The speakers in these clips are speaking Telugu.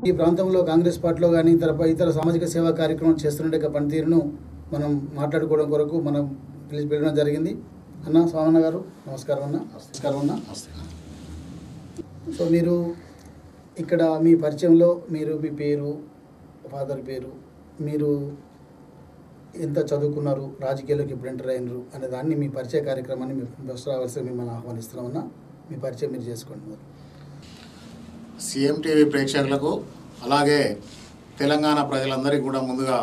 ఈ ప్రాంతంలో కాంగ్రెస్ పార్టీలో కానీ ఇతర ఇతర సామాజిక సేవా కార్యక్రమాలు చేస్తున్న యొక్క పనితీరును మనం మాట్లాడుకోవడం కొరకు మనం పిలిచి పిలవడం జరిగింది అన్న స్వామన్న గారు నమస్కారం అన్న నమస్కారం అన్న సో మీరు ఇక్కడ మీ పరిచయంలో మీరు మీ పేరు ఫాదర్ పేరు మీరు ఎంత చదువుకున్నారు రాజకీయాల్లోకి ఎప్పుడు ఎంటర్ అయినరు అనే దాన్ని మీ పరిచయ కార్యక్రమాన్ని మీ బస్ రావాల్సి మిమ్మల్ని ఆహ్వానిస్తున్నామన్నా మీ పరిచయం మీరు చేసుకోండి మరి సీఎం టీవీ ప్రేక్షకులకు అలాగే తెలంగాణ ప్రజలందరికీ కూడా ముందుగా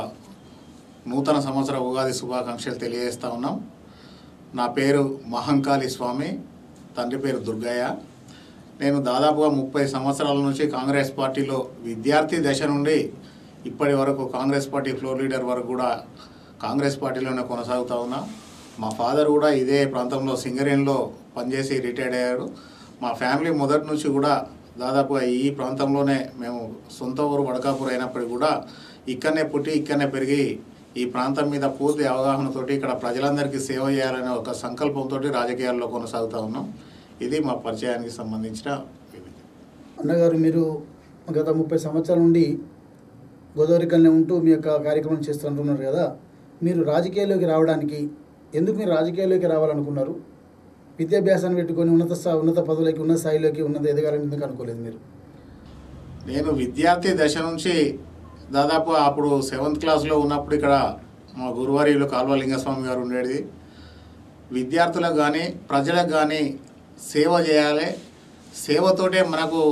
నూతన సంవత్సర ఉగాది శుభాకాంక్షలు తెలియజేస్తా ఉన్నాం నా పేరు మహంకాళి స్వామి తండ్రి పేరు దుర్గయ్య నేను దాదాపుగా ముప్పై సంవత్సరాల నుంచి కాంగ్రెస్ పార్టీలో విద్యార్థి దశ నుండి ఇప్పటి వరకు కాంగ్రెస్ పార్టీ ఫ్లోర్ లీడర్ వరకు కూడా కాంగ్రెస్ పార్టీలోనే కొనసాగుతా ఉన్నా మా ఫాదర్ కూడా ఇదే ప్రాంతంలో సింగరేణిలో పనిచేసి రిటైర్డ్ అయ్యాడు మా ఫ్యామిలీ మొదటి నుంచి కూడా దాదాపుగా ఈ ప్రాంతంలోనే మేము సొంత ఊరు వడకాపూర్ అయినప్పటికీ కూడా ఇక్కడనే పుట్టి ఇక్కడనే పెరిగి ఈ ప్రాంతం మీద పూర్తి అవగాహనతోటి ఇక్కడ ప్రజలందరికీ సేవ చేయాలనే ఒక సంకల్పంతో రాజకీయాల్లో కొనసాగుతా ఉన్నాం ఇది మా పరిచయానికి సంబంధించిన ఇది. అన్నగారు మీరు గత ముప్పై సంవత్సరాల నుండి గోదావరి కల్నే ఉంటూ మీ యొక్క కార్యక్రమం చేస్తుంటున్నారు కదా మీరు రాజకీయాల్లోకి రావడానికి ఎందుకు మీరు రాజకీయాల్లోకి రావాలనుకున్నారు విద్యాభ్యాసాన్ని పెట్టుకొని ఉన్నత స్థా ఉన్నత పదవులకి ఉన్నత స్థాయిలోకి ఉన్నత ఎదగాలని ఎందుకు అనుకోలేదు మీరు నేను విద్యార్థి దశ నుంచి దాదాపు అప్పుడు సెవెంత్ క్లాస్లో ఉన్నప్పుడు ఇక్కడ మా గురువారిలో కాల్వ లింగస్వామి గారు ఉండేది విద్యార్థులకు కానీ ప్రజలకు కానీ సేవ చేయాలి సేవతోటే మనకు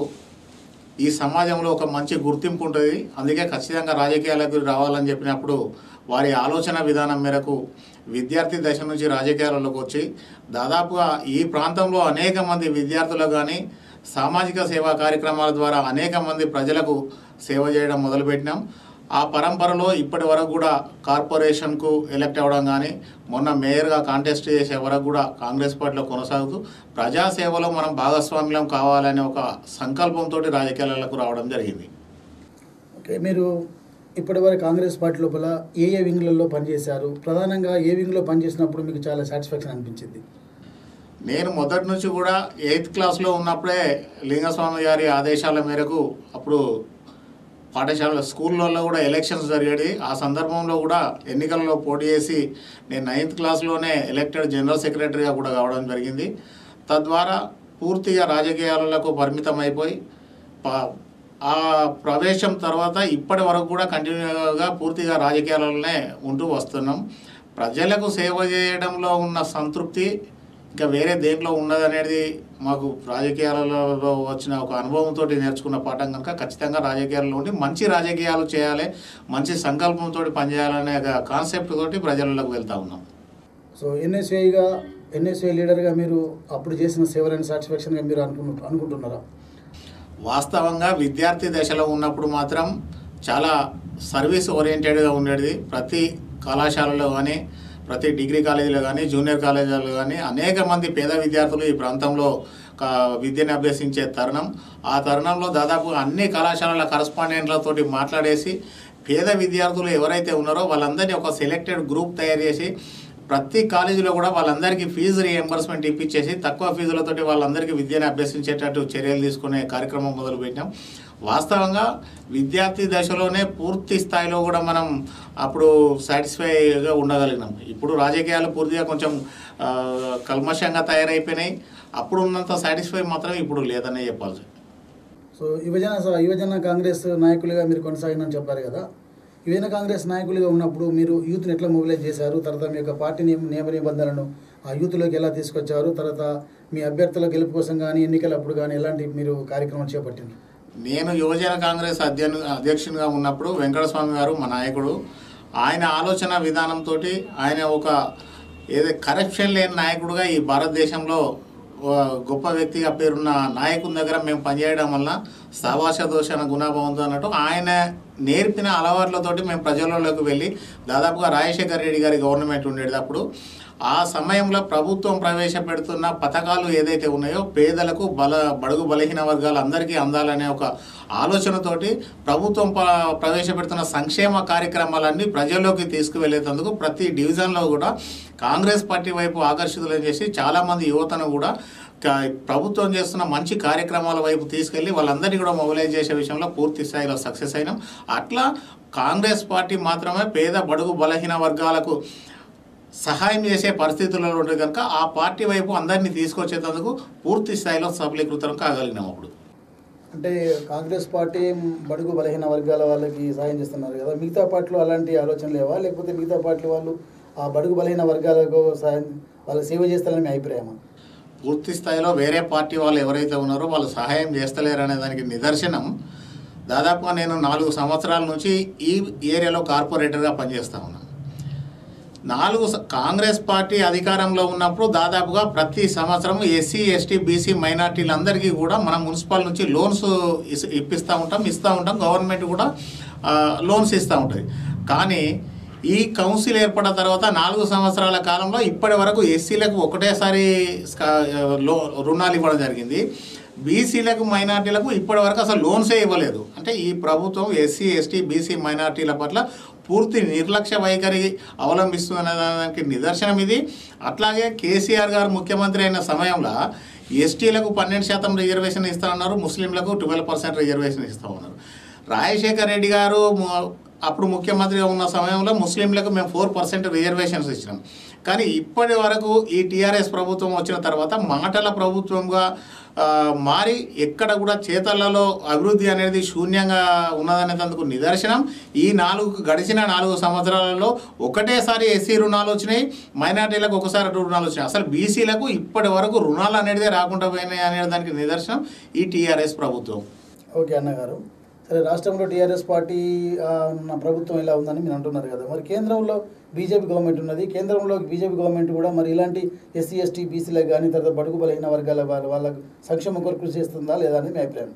ఈ సమాజంలో ఒక మంచి గుర్తింపు ఉంటుంది అందుకే ఖచ్చితంగా రాజకీయాలకు రావాలని చెప్పినప్పుడు వారి ఆలోచన విధానం మేరకు విద్యార్థి దశ నుంచి రాజకీయాలలోకి వచ్చి దాదాపుగా ఈ ప్రాంతంలో అనేక మంది విద్యార్థులకు కానీ సామాజిక సేవా కార్యక్రమాల ద్వారా అనేక మంది ప్రజలకు సేవ చేయడం మొదలుపెట్టినాం ఆ పరంపరలో ఇప్పటి వరకు కూడా కార్పొరేషన్కు ఎలక్ట్ అవ్వడం కానీ మొన్న మేయర్గా కాంటెస్ట్ చేసే వరకు కూడా కాంగ్రెస్ పార్టీలో కొనసాగుతూ ప్రజాసేవలో మనం భాగస్వామ్యం కావాలనే ఒక సంకల్పంతో రాజకీయాలకు రావడం జరిగింది ఓకే మీరు ఇప్పటివరకు కాంగ్రెస్ పార్టీ లోపల ఏ ఏ వింగ్లలో పనిచేశారు ప్రధానంగా ఏ వింగ్లో పనిచేసినప్పుడు మీకు చాలా సాటిస్ఫాక్షన్ అనిపించింది నేను మొదటి నుంచి కూడా ఎయిత్ క్లాస్లో ఉన్నప్పుడే లింగస్వామి గారి ఆదేశాల మేరకు అప్పుడు పాఠశాల స్కూళ్ళల్లో కూడా ఎలక్షన్స్ జరిగేది ఆ సందర్భంలో కూడా ఎన్నికల్లో పోటీ చేసి నేను నైన్త్ క్లాస్లోనే ఎలక్టెడ్ జనరల్ సెక్రటరీగా కూడా కావడం జరిగింది తద్వారా పూర్తిగా రాజకీయాలకు పరిమితం అయిపోయి ప- ఆ ప్రవేశం తర్వాత ఇప్పటి వరకు కూడా కంటిన్యూగా పూర్తిగా రాజకీయాలలోనే ఉంటూ వస్తున్నాం ప్రజలకు సేవ చేయడంలో ఉన్న సంతృప్తి ఇంకా వేరే దేంట్లో ఉన్నదనేది మాకు రాజకీయాలలో వచ్చిన ఒక అనుభవంతో నేర్చుకున్న పాఠం కనుక ఖచ్చితంగా రాజకీయాల్లో ఉండి మంచి రాజకీయాలు చేయాలి మంచి సంకల్పంతో పనిచేయాలనే కాన్సెప్ట్ తోటి ప్రజలకు వెళ్తా ఉన్నాం సో ఎన్ఎస్ఐగా ఎన్ఎస్ఐ లీడర్గా మీరు అప్పుడు చేసిన సేవలను సాటిస్ఫాక్షన్గా మీరు అనుకున్న అనుకుంటున్నారా వాస్తవంగా విద్యార్థి దశలో ఉన్నప్పుడు మాత్రం చాలా సర్వీస్ ఓరియంటెడ్గా ఉండేది ప్రతి కళాశాలలో కానీ ప్రతి డిగ్రీ కాలేజీలో కానీ జూనియర్ కాలేజీలో కానీ అనేక మంది పేద విద్యార్థులు ఈ ప్రాంతంలో క- విద్యను అభ్యసించే తరుణం ఆ తరుణంలో దాదాపు అన్ని కళాశాలల కరస్పాండెంట్లతోటి మాట్లాడేసి పేద విద్యార్థులు ఎవరైతే ఉన్నారో వాళ్ళందరినీ ఒక సెలెక్టెడ్ గ్రూప్ తయారు చేసి ప్రతి కాలేజీలో కూడా వాళ్ళందరికీ ఫీజు రీఎంబర్స్మెంట్ ఇప్పించేసి తక్కువ ఫీజులతోటి వాళ్ళందరికీ విద్యను అభ్యసించేటట్టు చర్యలు తీసుకునే కార్యక్రమం మొదలుపెట్టాం వాస్తవంగా విద్యార్థి దశలోనే పూర్తి స్థాయిలో కూడా మనం అప్పుడు సాటిస్ఫైగా ఉండగలిగినాం ఇప్పుడు రాజకీయాలు పూర్తిగా కొంచెం ఆ, కల్మషంగా తయారైపోయినాయి అప్పుడు ఉన్నంత సాటిస్ఫై మాత్రం ఇప్పుడు లేదనే చెప్పాల్సి సో యువజన యువజన కాంగ్రెస్ నాయకులుగా మీరు కొనసాగినని చెప్పారు కదా యువజన కాంగ్రెస్ నాయకులుగా ఉన్నప్పుడు మీరు యూత్ని ఎట్లా మొబిలైజ్ చేశారు తర్వాత మీ యొక్క పార్టీ నియమ నియమ నిబంధనలను ఆ యూత్లోకి ఎలా తీసుకొచ్చారు తర్వాత మీ అభ్యర్థుల గెలుపు కోసం కానీ ఎన్నికలప్పుడు కానీ ఎలాంటి మీరు కార్యక్రమం చేపట్టింది నేను యువజన కాంగ్రెస్ అధ్యను అధ్యక్షునిగా ఉన్నప్పుడు వెంకటస్వామి గారు మా నాయకుడు ఆయన ఆలోచన విధానంతో ఆయన ఒక ఏదో కరప్షన్ లేని నాయకుడుగా ఈ భారతదేశంలో ఓ గొప్ప వ్యక్తిగా పేరున్న నాయకుని దగ్గర మేము పనిచేయడం వల్ల సావాస దోషణ గుణభావంతో అన్నట్టు ఆయన నేర్పిన అలవాట్లతోటి మేము ప్రజలలోకి వెళ్ళి దాదాపుగా రాజశేఖర్ రెడ్డి గారి గవర్నమెంట్ ఉండేటప్పుడు ఆ సమయంలో ప్రభుత్వం ప్రవేశపెడుతున్న పథకాలు ఏదైతే ఉన్నాయో పేదలకు బల బడుగు బలహీన వర్గాలు అందరికీ అందాలనే ఒక ఆలోచనతోటి ప్రభుత్వం ప- ప్రవేశపెడుతున్న సంక్షేమ కార్యక్రమాలన్నీ ప్రజల్లోకి తీసుకువెళ్ళేందుకు ప్రతి డివిజన్లో కూడా కాంగ్రెస్ పార్టీ వైపు ఆకర్షితులను చేసి చాలామంది యువతను కూడా కా- ప్రభుత్వం చేస్తున్న మంచి కార్యక్రమాల వైపు తీసుకెళ్ళి వాళ్ళందరినీ కూడా మొబిలైజ్ చేసే విషయంలో పూర్తి స్థాయిలో సక్సెస్ అయినాం అట్లా కాంగ్రెస్ పార్టీ మాత్రమే పేద బడుగు బలహీన వర్గాలకు సహాయం చేసే పరిస్థితుల్లో ఉంటుంది కనుక ఆ పార్టీ వైపు అందరినీ తీసుకొచ్చేందుకు పూర్తి స్థాయిలో సఫలీకృతం కాగలిగినాం అప్పుడు అంటే కాంగ్రెస్ పార్టీ బడుగు బలహీన వర్గాల వాళ్ళకి సాయం చేస్తున్నారు కదా మిగతా పార్టీలు అలాంటి ఆలోచన లేవా లేకపోతే మిగతా పార్టీ వాళ్ళు ఆ బడుగు బలహీన వర్గాలకు సాయం వాళ్ళ సేవ చేస్తారని మీ అభిప్రాయమా పూర్తి స్థాయిలో వేరే పార్టీ వాళ్ళు ఎవరైతే ఉన్నారో వాళ్ళు సహాయం చేస్తలేరు అనే దానికి నిదర్శనం దాదాపుగా నేను నాలుగు సంవత్సరాల నుంచి ఈ ఏరియాలో కార్పొరేటర్గా పనిచేస్తా ఉన్నాను నాలుగు స- కాంగ్రెస్ పార్టీ అధికారంలో ఉన్నప్పుడు దాదాపుగా ప్రతి సంవత్సరం ఎస్సీ ఎస్టీ బీసీ మైనార్టీలందరికీ కూడా మనం మున్సిపల్ నుంచి లోన్స్ ఇస్- ఇప్పిస్తూ ఉంటాం ఇస్తూ ఉంటాం గవర్నమెంట్ కూడా ఆ, లోన్స్ ఇస్తూ ఉంటుంది కానీ ఈ కౌన్సిల్ ఏర్పడిన తర్వాత నాలుగు సంవత్సరాల కాలంలో ఇప్పటి వరకు ఎస్సీలకు ఒకటేసారి స్కా- లో రుణాలు ఇవ్వడం జరిగింది బీసీలకు మైనార్టీలకు ఇప్పటి వరకు అసలు లోన్సే ఇవ్వలేదు అంటే ఈ ప్రభుత్వం ఎస్సీ ఎస్టీ బీసీ మైనార్టీల పట్ల పూర్తి నిర్లక్ష్య వైఖరి అవలంబిస్తున్న దానికి నిదర్శనం ఇది అట్లాగే కేసీఆర్ గారు ముఖ్యమంత్రి అయిన సమయంలో ఎస్టీలకు పన్నెండు శాతం రిజర్వేషన్ ఇస్తా ఉన్నారు ముస్లింలకు ట్వెల్వ్ పర్సెంట్ రిజర్వేషన్ ఇస్తా ఉన్నారు రాజశేఖర్ రెడ్డి గారు ము- అప్పుడు ముఖ్యమంత్రిగా ఉన్న సమయంలో ముస్లింలకు మేము ఫోర్ పర్సెంట్ రిజర్వేషన్స్ ఇచ్చినాం కానీ ఇప్పటి వరకు ఈ టీఆర్ఎస్ ప్రభుత్వం వచ్చిన తర్వాత మాటల ప్రభుత్వంగా ఆ, మారి ఎక్కడ కూడా చేతలలో అభివృద్ధి అనేది శూన్యంగా ఉన్నదనేందుకు నిదర్శనం ఈ నాలుగు గడిచిన నాలుగు సంవత్సరాలలో ఒకటేసారి ఎస్సీ రుణాలు వచ్చినాయి మైనార్టీలకు ఒకసారి రుణాలు వచ్చినాయి అసలు బీసీలకు ఇప్పటి వరకు రుణాలు అనేది రాకుండా పోయినాయి అనే దానికి నిదర్శనం ఈ టీఆర్ఎస్ ప్రభుత్వం ఓకే అన్నగారు సరే రాష్ట్రంలో టీఆర్ఎస్ పార్టీ ఆ, ఉన్న ప్రభుత్వం ఇలా ఉందని మీరు అంటున్నారు కదా మరి కేంద్రంలో బీజేపీ గవర్నమెంట్ ఉన్నది కేంద్రంలో బీజేపీ గవర్నమెంట్ కూడా మరి ఇలాంటి ఎస్సీ ఎస్టీ బీసీలకు కానీ తర్వాత బడుగు బలహీన వర్గాల వాళ్ళ వాళ్ళకు సంక్షేమ కొరకు కృషి చేస్తుందా లేదా అని మీ అభిప్రాయం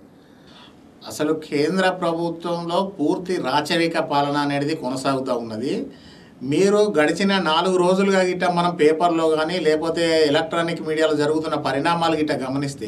అసలు కేంద్ర ప్రభుత్వంలో పూర్తి రాచరిక పాలన అనేది కొనసాగుతూ ఉన్నది మీరు గడిచిన నాలుగు రోజులుగా గిట్ట మనం పేపర్లో కానీ లేకపోతే ఎలక్ట్రానిక్ మీడియాలో జరుగుతున్న పరిణామాలు గిట్ట గమనిస్తే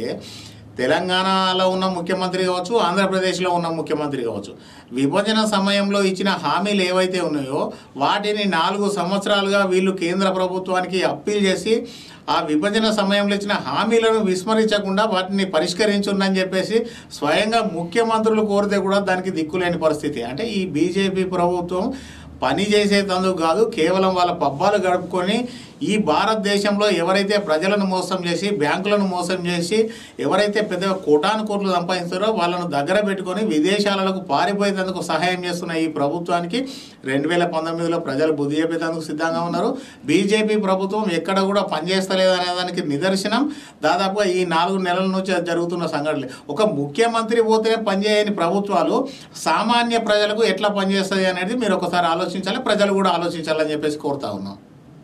తెలంగాణలో ఉన్న ముఖ్యమంత్రి కావచ్చు ఆంధ్రప్రదేశ్లో ఉన్న ముఖ్యమంత్రి కావచ్చు విభజన సమయంలో ఇచ్చిన హామీలు ఏవైతే ఉన్నాయో వాటిని నాలుగు సంవత్సరాలుగా వీళ్ళు కేంద్ర ప్రభుత్వానికి అప్పీల్ చేసి ఆ విభజన సమయంలో ఇచ్చిన హామీలను విస్మరించకుండా వాటిని పరిష్కరించుందని చెప్పేసి స్వయంగా ముఖ్యమంత్రులు కోరితే కూడా దానికి దిక్కులేని పరిస్థితి అంటే ఈ బీజేపీ ప్రభుత్వం పని చేసేటందుకు కాదు కేవలం వాళ్ళ పబ్బాలు గడుపుకొని ఈ భారతదేశంలో ఎవరైతే ప్రజలను మోసం చేసి బ్యాంకులను మోసం చేసి ఎవరైతే పెద్ద కోటాను కోట్లు సంపాదిస్తారో వాళ్ళను దగ్గర పెట్టుకొని విదేశాలకు పారిపోయేందుకు సహాయం చేస్తున్న ఈ ప్రభుత్వానికి రెండు వేల పంతొమ్మిదిలో ప్రజలు బుద్ధి చెప్పేందుకు సిద్ధంగా ఉన్నారు బీజేపీ ప్రభుత్వం ఎక్కడ కూడా పనిచేస్తలేదు అనే దానికి నిదర్శనం దాదాపుగా ఈ నాలుగు నెలల నుంచి జరుగుతున్న సంఘటనలు ఒక ముఖ్యమంత్రి పోతే పనిచేయని ప్రభుత్వాలు సామాన్య ప్రజలకు ఎట్లా పనిచేస్తుంది అనేది మీరు ఒకసారి ఆలోచించాలి ప్రజలు కూడా ఆలోచించాలని చెప్పేసి కోరుతా ఉన్నాం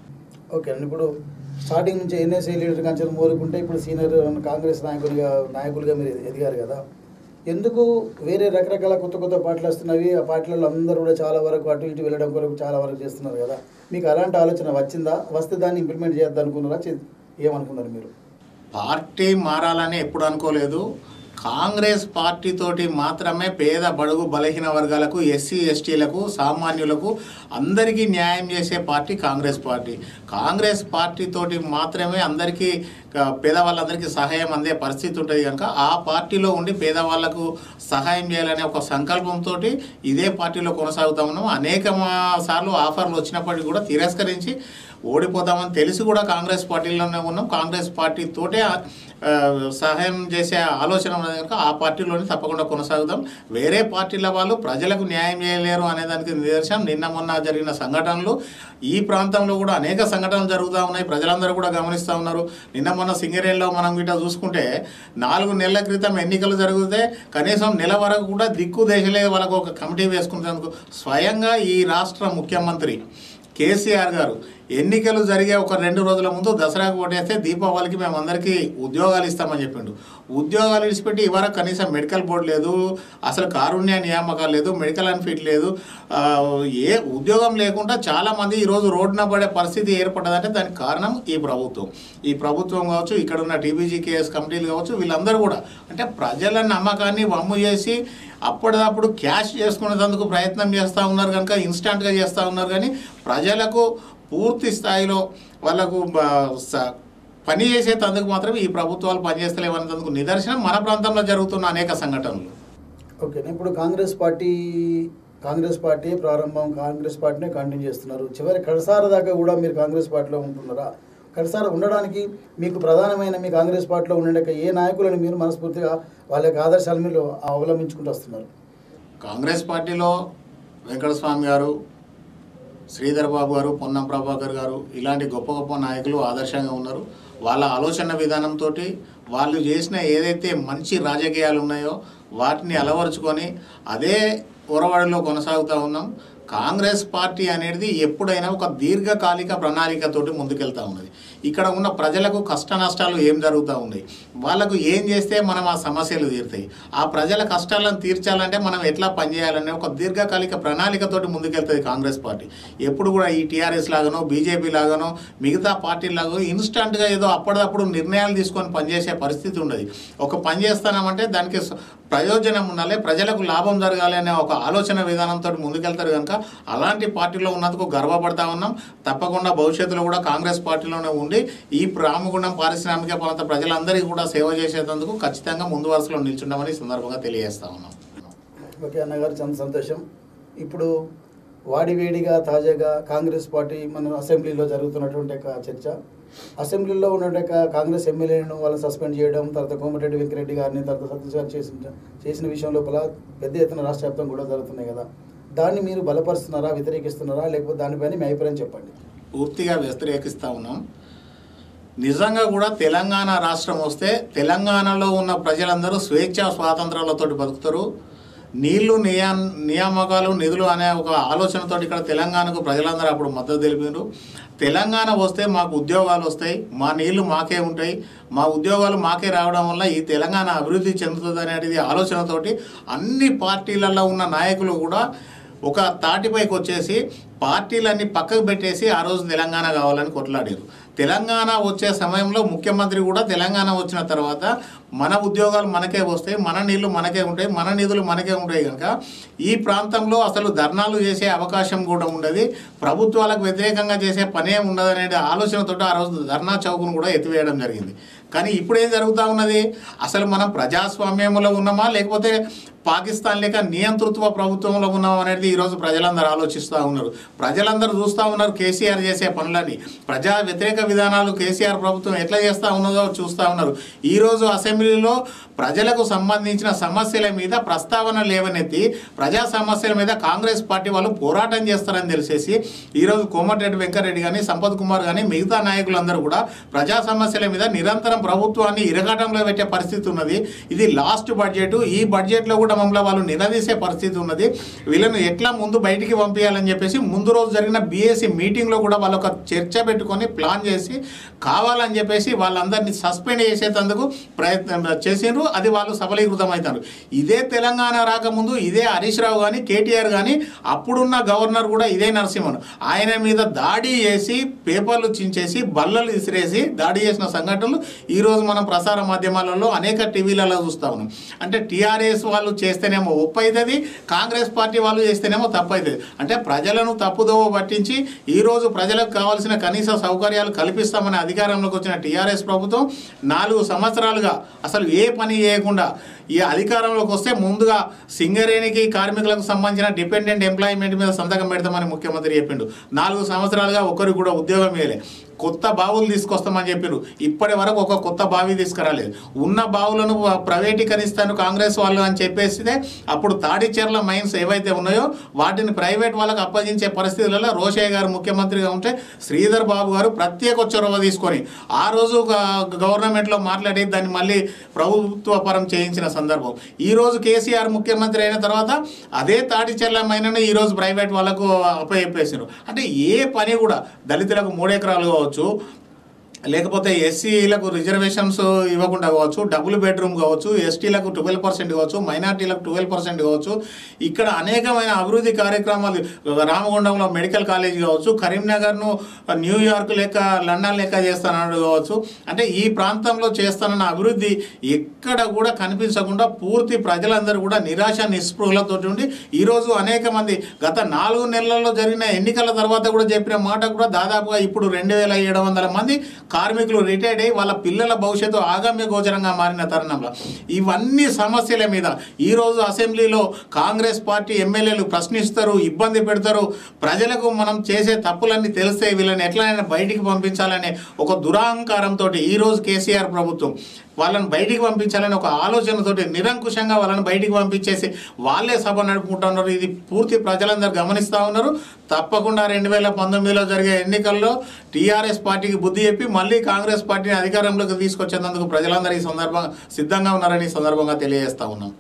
ఓకే అండి ఇప్పుడు స్టార్టింగ్ నుంచి ఎన్ఎస్ఏ లీడర్ కంచెలు మోరుకుంటే ఇప్పుడు సీనియర్ కాంగ్రెస్ నాయకులుగా నాయకులుగా మీరు ఎదిగారు కదా ఎందుకు వేరే రకరకాల కొత్త కొత్త పార్టీలు వస్తున్నవి ఆ పార్టీలలో అందరూ కూడా చాలా వరకు అటు ఇటు వెళ్ళడం కొరకు చాలా వరకు చేస్తున్నారు కదా మీకు అలాంటి ఆలోచన వచ్చిందా వస్తే దాన్ని ఇంప్లిమెంట్ చేద్దాం అనుకున్నారా చే- ఏమనుకున్నారు మీరు పార్టీ మారాలని ఎప్పుడు అనుకోలేదు కాంగ్రెస్ పార్టీ తోటి మాత్రమే పేద బడుగు బలహీన వర్గాలకు ఎస్సీ ఎస్టీలకు సామాన్యులకు అందరికీ న్యాయం చేసే party Congress party Congress party తోటి మాత్రమే అందరికీ క- పేదవాళ్ళందరికీ సహాయం అందే పరిస్థితి ఉంటుంది కనుక ఆ పార్టీలో ఉండి పేదవాళ్లకు సహాయం చేయాలనే ఒక సంకల్పంతో ఇదే పార్టీలో కొనసాగుతా ఉన్నాం అనేక మా- సార్లు ఆఫర్లు వచ్చినప్పటికీ కూడా తిరస్కరించి ఓడిపోతామని తెలిసి కూడా కాంగ్రెస్ పార్టీలోనే ఉన్నాం కాంగ్రెస్ పార్టీతోటే ఆ, సహాయం చేసే ఆలోచన ఉన్నది కనుక ఆ పార్టీలోనే తప్పకుండా కొనసాగుతాం వేరే పార్టీల వాళ్ళు ప్రజలకు న్యాయం చేయలేరు అనే దానికి నిదర్శనం నిన్న మొన్న జరిగిన సంఘటనలు ఈ ప్రాంతంలో కూడా అనేక సంఘటనలు జరుగుతూ ఉన్నాయి ప్రజలందరూ కూడా గమనిస్తూ ఉన్నారు నిన్న మొన్న సింగరేణిలో మనం గిట్ట చూసుకుంటే నాలుగు నెలల క్రితం ఎన్నికలు జరిగితే కనీసం నెల వరకు కూడా దిక్కు దేశలే వాళ్ళకు ఒక కమిటీ వేసుకునేందుకు స్వయంగా ఈ రాష్ట్ర ముఖ్యమంత్రి కేసీఆర్ గారు ఎన్నికలు జరిగే ఒక రెండు రోజుల ముందు దసరాకు ఓటేస్తే దీపావళికి మేము అందరికీ ఉద్యోగాలు ఇస్తామని చెప్పిండు ఉద్యోగాలు ఇచ్చిపెట్టి ఇవాళ కనీసం మెడికల్ బోర్డు లేదు అసలు కారుణ్య నియామకాలు లేదు మెడికల్ అన్ఫిట్ లేదు ఆ, ఏ ఉద్యోగం లేకుండా చాలామంది ఈరోజు రోడ్డున పడే పరిస్థితి ఏర్పడ్డదంటే దానికి కారణం ఈ ప్రభుత్వం ఈ ప్రభుత్వం కావచ్చు ఇక్కడ ఉన్న టీబీజీ కేఎస్ కమిటీలు కావచ్చు వీళ్ళందరూ కూడా అంటే ప్రజల నమ్మకాన్ని వమ్ము చేసి అప్పటిదప్పుడు క్యాష్ చేసుకునేందుకు ప్రయత్నం చేస్తూ ఉన్నారు కనుక ఇన్స్టాంట్గా చేస్తూ ఉన్నారు కానీ ప్రజలకు పూర్తి స్థాయిలో వాళ్ళకు బ- స- పని చేసేటందుకు మాత్రం ఈ ప్రభుత్వాలు పనిచేస్తలేవన్నందుకు నిదర్శనం మన ప్రాంతంలో జరుగుతున్న అనేక సంఘటనలు ఓకే ఇప్పుడు కాంగ్రెస్ పార్టీ కాంగ్రెస్ పార్టీ ప్రారంభం కాంగ్రెస్ పార్టీనే కంటిన్యూ చేస్తున్నారు చివరి కడసార దాకా కూడా మీరు కాంగ్రెస్ పార్టీలో ఉంటున్నారా కడసార ఉండడానికి మీకు ప్రధానమైన మీ కాంగ్రెస్ పార్టీలో ఉండే ఏ నాయకులను మీరు మనస్ఫూర్తిగా వాళ్ళ యొక్క ఆదర్శాలు మీరు అవలంబించుకుంటూ వస్తున్నారు కాంగ్రెస్ పార్టీలో వెంకటస్వామి గారు శ్రీధర్ బాబు గారు పొన్నం ప్రభాకర్ గారు ఇలాంటి గొప్ప గొప్ప నాయకులు ఆదర్శంగా ఉన్నారు వాళ్ళ ఆలోచన విధానంతో వాళ్ళు చేసిన ఏదైతే మంచి రాజకీయాలు ఉన్నాయో వాటిని అలవరుచుకొని అదే ఒరవడిలో కొనసాగుతూ ఉన్నాం కాంగ్రెస్ పార్టీ అనేది ఎప్పుడైనా ఒక దీర్ఘకాలిక ప్రణాళికతోటి ముందుకెళ్తా ఉన్నది ఇక్కడ ఉన్న ప్రజలకు కష్ట నష్టాలు ఏం జరుగుతూ ఉన్నాయి వాళ్ళకు ఏం చేస్తే మనం ఆ సమస్యలు తీరుతాయి ఆ ప్రజల కష్టాలను తీర్చాలంటే మనం ఎట్లా పనిచేయాలనే ఒక దీర్ఘకాలిక ప్రణాళికతోటి ముందుకెళ్తుంది కాంగ్రెస్ పార్టీ ఎప్పుడు కూడా ఈ టీఆర్ఎస్ లాగానో బీజేపీ లాగానో మిగతా పార్టీలాగా ఇన్స్టంట్గా ఏదో అప్పటిదప్పుడు నిర్ణయాలు తీసుకొని పనిచేసే పరిస్థితి ఉండదు ఒక పని చేస్తామంటే దానికి స- ప్రయోజనం ఉండాలి ప్రజలకు లాభం జరగాలి అనే ఒక ఆలోచన విధానంతో ముందుకెళ్తారు కనుక అలాంటి పార్టీలో ఉన్నందుకు గర్వపడతా ఉన్నాం తప్పకుండా భవిష్యత్తులో కూడా కాంగ్రెస్ పార్టీలోనే ఉండి ఈ రామగుండం పారిశ్రామిక ప్రాంత ప్రజలందరికీ కూడా సేవ చేసేందుకు ఖచ్చితంగా ముందు వరుసలో నిల్చుంటామని ఈ సందర్భంగా తెలియజేస్తా ఉన్నాం ఓకే అన్నగారు చాలా సంతోషం ఇప్పుడు వాడివేడిగా తాజాగా కాంగ్రెస్ పార్టీ మన అసెంబ్లీలో జరుగుతున్నటువంటి ఒక చర్చ అసెంబ్లీలో ఉన్న కాంగ్రెస్ ఎమ్మెల్యేలను వాళ్ళని సస్పెండ్ చేయడం తర్వాత కోమటిరెడ్డి వెంకరెడ్డి గారిని తర్వాత సతీష్ గారు చేసిన చేసిన విషయం లోపల పెద్ద ఎత్తున రాష్ట్ర వ్యాప్తంగా కూడా జరుగుతున్నాయి కదా దాన్ని మీరు బలపరుస్తున్నారా వ్యతిరేకిస్తున్నారా లేకపోతే దానిపైన మీ అభిప్రాయం చెప్పండి పూర్తిగా వ్యతిరేకిస్తూ ఉన్నాం నిజంగా కూడా తెలంగాణ రాష్ట్రం వస్తే తెలంగాణలో ఉన్న ప్రజలందరూ స్వేచ్ఛ స్వాతంత్రాలతో బతుకుతారు నీళ్లు నియా నియామకాలు నిధులు అనే ఒక ఆలోచనతో ఇక్కడ తెలంగాణకు ప్రజలందరూ అప్పుడు మద్దతు తెలిపారు తెలంగాణ వస్తే మాకు ఉద్యోగాలు వస్తాయి మా నీళ్లు మాకే ఉంటాయి మా ఉద్యోగాలు మాకే రావడం వల్ల ఈ తెలంగాణ అభివృద్ధి చెందుతుంది అనేది ఆలోచనతోటి అన్ని పార్టీలలో ఉన్న నాయకులు కూడా ఒక తాటిపైకి వచ్చేసి పార్టీలన్నీ పక్కకు పెట్టేసి ఆ రోజు తెలంగాణ కావాలని కొట్లాడారు తెలంగాణ వచ్చే సమయంలో ముఖ్యమంత్రి కూడా తెలంగాణ వచ్చిన తర్వాత మన ఉద్యోగాలు మనకే వస్తాయి మన నీళ్లు మనకే ఉంటాయి మన నిధులు మనకే ఉంటాయి కనుక ఈ ప్రాంతంలో అసలు ధర్నాలు చేసే అవకాశం కూడా ఉండదు ప్రభుత్వాలకు వ్యతిరేకంగా చేసే పనే ఉండదు అనే ఆలోచనతో ఆ రోజు ధర్నా చౌకును కూడా ఎత్తివేయడం జరిగింది కానీ ఇప్పుడు ఏం జరుగుతూ ఉన్నది అసలు మనం ప్రజాస్వామ్యంలో ఉన్నామా లేకపోతే పాకిస్తాన్ లేక నియంతృత్వ ప్రభుత్వంలో ఉన్నాం అనేది ఈరోజు ప్రజలందరూ ఆలోచిస్తూ ఉన్నారు ప్రజలందరూ చూస్తూ ఉన్నారు కేసీఆర్ చేసే పనులని ప్రజా వ్యతిరేక విధానాలు కేసీఆర్ ప్రభుత్వం ఎట్లా చేస్తూ ఉన్నదో చూస్తూ ఉన్నారు ఈరోజు అసెంబ్లీలో ప్రజలకు సంబంధించిన సమస్యల మీద ప్రస్తావన లేవనెత్తి ప్రజా సమస్యల మీద కాంగ్రెస్ పార్టీ వాళ్ళు పోరాటం చేస్తారని తెలిసేసి ఈరోజు కోమటిరెడ్డి వెంకరెడ్డి కానీ సంపత్ కుమార్ కానీ మిగతా నాయకులందరూ కూడా ప్రజా సమస్యల మీద నిరంతరం ప్రభుత్వాన్ని ఇరగటంలో పెట్టే పరిస్థితి ఉన్నది ఇది లాస్ట్ బడ్జెట్ ఈ బడ్జెట్లో కూడా మమ్మల్ని వాళ్ళు నిలదీసే పరిస్థితి ఉన్నది వీళ్ళను ఎట్లా ముందు బయటికి పంపించాలని చెప్పేసి ముందు రోజు జరిగిన బీఎస్సీ మీటింగ్లో కూడా వాళ్ళు ఒక చర్చ పెట్టుకొని ప్లాన్ చేసి కావాలని చెప్పేసి వాళ్ళందరినీ సస్పెండ్ చేసేందుకు ప్రయత్నం చేసిండ్రు అది వాళ్ళు సఫలీకృతం అవుతారు ఇదే తెలంగాణ రాకముందు ఇదే హరీష్ రావు కానీ కేటీఆర్ కానీ అప్పుడున్న గవర్నర్ కూడా ఇదే నరసింహన్ ఆయన మీద దాడి చేసి పేపర్లు చించేసి బల్లలు విసిరేసి దాడి చేసిన సంఘటనలు ఈరోజు మనం ప్రసార మాధ్యమాలలో అనేక టీవీలలో చూస్తా ఉన్నాం అంటే టీఆర్ఎస్ వాళ్ళు చేస్తేనేమో ఒప్పు అవుతుంది కాంగ్రెస్ పార్టీ వాళ్ళు చేస్తేనేమో తప్పు అవుతుంది అంటే ప్రజలను తప్పుదోవ పట్టించి ఈరోజు ప్రజలకు కావాల్సిన కనీస సౌకర్యాలు కల్పిస్తామని అధికారంలోకి వచ్చిన టీఆర్ఎస్ ప్రభుత్వం నాలుగు సంవత్సరాలుగా అసలు ఏ పని చేయకుండా ఈ అధికారంలోకి వస్తే ముందుగా సింగరేణికి కార్మికులకు సంబంధించిన డిపెండెంట్ ఎంప్లాయ్మెంట్ మీద సంతకం పెడతామని ముఖ్యమంత్రి చెప్పిండు నాలుగు సంవత్సరాలుగా ఒకరికి కూడా ఉద్యోగం ఇవ్వలే కొత్త బావులు తీసుకొస్తామని చెప్పారు ఇప్పటి వరకు ఒక కొత్త బావి తీసుకురాలేదు ఉన్న బావులను ప్రైవేటీకరిస్తాను కాంగ్రెస్ వాళ్ళు అని చెప్పేస్తే అప్పుడు తాడిచెర్ల మైన్స్ ఏవైతే ఉన్నాయో వాటిని ప్రైవేట్ వాళ్ళకి అప్పగించే పరిస్థితులలో రోషయ్య గారు ముఖ్యమంత్రిగా ఉంటే శ్రీధర్ బాబు గారు ప్రత్యేక చొరవ తీసుకొని ఆ రోజు గ- గవర్నమెంట్లో మాట్లాడి దాన్ని మళ్ళీ ప్రభుత్వ పరం చేయించిన సందర్భం ఈ రోజు కేసీఆర్ ముఖ్యమంత్రి అయిన తర్వాత అదే తాడిచెర్ల మైనను ఈ రోజు ప్రైవేట్ వాళ్ళకు అప్పచెప్పేసారు అంటే ఏ పని కూడా దళితులకు మూడు ఎకరాలు కావచ్చు లేకపోతే ఎస్సీలకు రిజర్వేషన్స్ ఇవ్వకుండా కావచ్చు డబుల్ బెడ్రూమ్ కావచ్చు ఎస్టీలకు ట్వెల్వ్ పర్సెంట్ కావచ్చు మైనార్టీలకు ట్వెల్వ్ పర్సెంట్ కావచ్చు ఇక్కడ అనేకమైన అభివృద్ధి కార్యక్రమాలు రామగుండంలో మెడికల్ కాలేజ్ కావచ్చు కరీంనగర్ను న్యూయార్క్ లెక్క లండన్ లెక్క చేస్తానన్నాడు కావచ్చు అంటే ఈ ప్రాంతంలో చేస్తానన్న అభివృద్ధి ఎక్కడ కూడా కనిపించకుండా పూర్తి ప్రజలందరూ కూడా నిరాశ నిస్పృహలతో ఉండి ఈరోజు అనేక మంది గత నాలుగు నెలల్లో జరిగిన ఎన్నికల తర్వాత కూడా చెప్పిన మాట కూడా దాదాపుగా ఇప్పుడు రెండు వేల ఏడు వందల మంది కార్మికులు రిటైర్డ్ అయ్యి వాళ్ళ పిల్లల భవిష్యత్తు ఆగమ్య గోచరంగా మారిన తరుణంలో ఇవన్నీ సమస్యల మీద ఈరోజు అసెంబ్లీలో కాంగ్రెస్ పార్టీ ఎమ్మెల్యేలు ప్రశ్నిస్తారు ఇబ్బంది పెడతారు ప్రజలకు మనం చేసే తప్పులన్నీ తెలిస్తే వీళ్ళని ఎట్లయినా బయటికి పంపించాలనే ఒక దురహంకారంతో ఈరోజు కేసీఆర్ ప్రభుత్వం వాళ్ళని బయటికి పంపించాలని ఒక ఆలోచనతోటి నిరంకుశంగా వాళ్ళని బయటికి పంపించేసి వాళ్ళే సభ నడుపుకుంటున్నారు ఇది పూర్తి ప్రజలందరూ గమనిస్తూ ఉన్నారు తప్పకుండా రెండు వేల పంతొమ్మిదిలో జరిగే ఎన్నికల్లో టీఆర్ఎస్ పార్టీకి బుద్ధి చెప్పి మళ్ళీ కాంగ్రెస్ పార్టీని అధికారంలోకి తీసుకొచ్చేందుకు ప్రజలందరూ ఈ సందర్భంగా సిద్ధంగా ఉన్నారని ఈ సందర్భంగా తెలియజేస్తా ఉన్నాం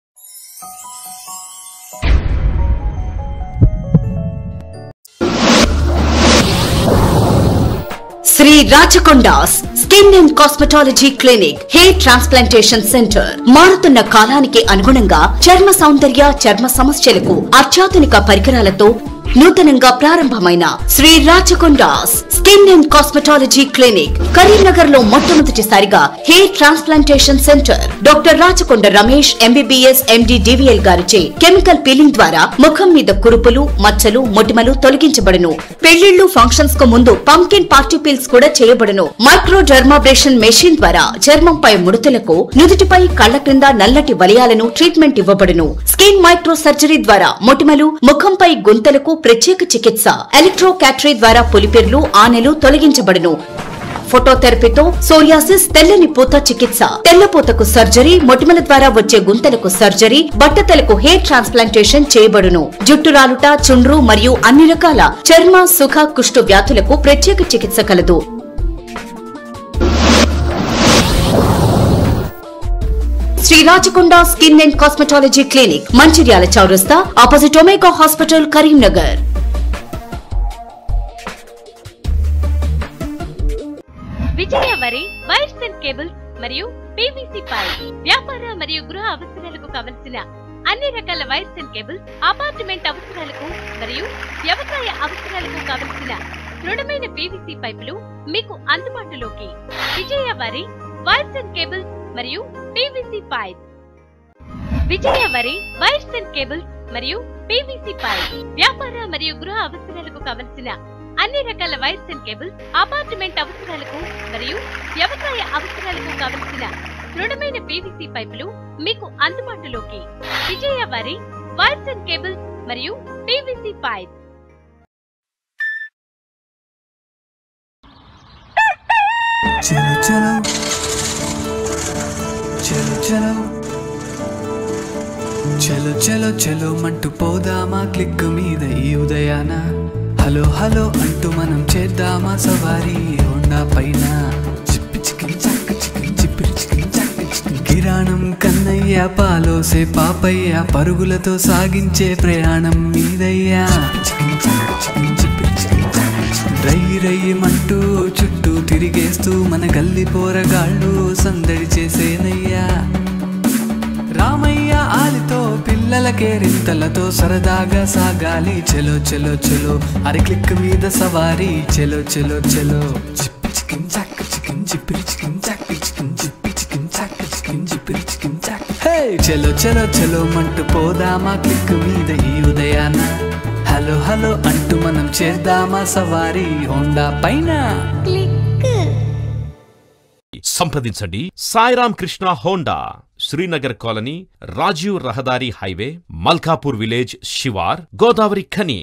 Shri Rachakonda's skin and cosmetology clinic hair transplantation centre మారుతున్న కాలానికి అనుగుణంగా చర్మ సౌందర్య చర్మ సమస్యలకు అత్యాధునిక పరికరాలతో నూతనంగా ప్రారంభమైన Shri Rachakonda's skin and cosmetology clinic Karimnagar లో మొట్టమొదటిసారిగా hair transplantation centre doctor Rachakonda Ramesh MBBS MD DVL గారిచే కెమికల్ పీలింగ్ ద్వారా ముఖం మీద కురుపులు మచ్చలు మొటిమలు తొలగించబడును పెళ్లిళ్లు ఫంక్షన్స్ కు ముందు పంకిన్ పార్టీ పీల్స్ కూడా చేయబడును మైక్రో డర్మాబ్రేషన్ మెషిన్ ద్వారా చర్మంపై ముడతలకు నుదుటిపై కళ్ల క్రింద నల్లటి వలయాలను ట్రీట్మెంట్ ఇవ్వబడును స్కిన్ మైక్రో సర్జరీ ద్వారా మొటిమలు ముఖంపై గుంతలకు ప్రత్యేక చికిత్స ఎలక్ట్రో క్యాటరీ ద్వారా పులిపిర్లు ఆనెలు తొలగించబడును ఫోటోథెరపీతో సోరియాసిస్ తెల్లని పూత చికిత్స తెల్లపూతకు సర్జరీ మొటిమల ద్వారా వచ్చే గుంతలకు సర్జరీ బట్టతలకు హెయిర్ ట్రాన్స్ప్లాంటేషన్ చేయబడును జుట్టు రాలుట చుండ్రు మరియు అన్ని రకాల చర్మ సుఖ కుష్టు వ్యాధులకు ప్రత్యేక చికిత్స కలదు Shri Rachakonda skin and cosmetology clinic Mancherial చౌరస్తా opposite Omega hospital Karimnagar Vijaya వరి వైర్స్ అండ్ కేబుల్స్ మరియు పీవీసీ పైప్ వ్యాపార మరియు గృహ అవసరాలకు కావలసిన అన్ని రకాల వైర్స్ అండ్ కేబుల్స్ అపార్ట్మెంట్ అవసరాలకు మరియు వ్యవసాయ అవసరాలకు కావలసిన దృఢమైన పీవీసీ పైపులు మీకు అందుబాటులోకి విజయ వరి వైర్స్ అండ్ కేబుల్స్ మరియు పీవీసీ పైప్ విజయ వరి వైర్స్ అండ్ కేబుల్స్ మరియు పీవీసీ పైప్ వ్యాపార మరియు గృహ అవసరాలకు కావలసిన అన్ని రకాల వైర్స్ అండ్ కేబుల్స్ అపార్ట్మెంట్ అవసరాలకు మరియు వ్యవసాయ అవసరాలకు కావలసిన దృఢమైన పీవీసీ పైపులు మీకు అందుబాటులోకి విజయ వారి వైర్స్ అండ్ కేబుల్స్ మరియు పీవీసీ పైప్ చలో చలో చలో చలో చలో చలో చలో మంటూ పోదామా క్లిక్ మీద ఈ ఉదయాన హలో హలో అంటూ మనం చేద్దామా సవారీ హోండా పైన చిప్పి చికిన్ చక్క చికిన్ చిప్పిరి చికిన్ చక్క చికిన్ కిరాణం కన్నయ్య పాలోసే పాపయ్య పరుగులతో సాగించే ప్రయాణం మీదయ్యా చికిన్ చక్క చికిన్ చిప్పిరి చికిన్ చక్క చికిన్. రై రయ్యమంటూ చుట్టూ తిరిగేస్తూ మన గల్లి పోరగాళ్ళు సందడి చేసేనయ్యా రామయ్య ఆలితో పిల్లలకే రింతలతో సరదాగా సాగాలి చెలో చెలో చెలో అరి క్లిక్ మీద సవారీ చెలో చెలో చెలో చిప్పి చికిన్ చాక్ చికిన్ చిప్పిరి చికిన్ చాక్ చికిన్ చిప్పి చికిన్ చాక్ చికిన్ చిప్పిరి చికిన్ చాక్ హే చెలో చెలో చెలో మంటూ పోదామా క్లిక్ మీద ఈ ఉదయాన హలో హలో అంటూ మనం చేద్దామా సవారీ హోండా పైన సంప్రదించండి సాయిరామ్ కృష్ణ హోండా శ్రీనగర్ కాలనీ రాజీవ్ రహదారి హైవే మల్కాపూర్ విలేజ్ శివార్ గోదావరి ఖని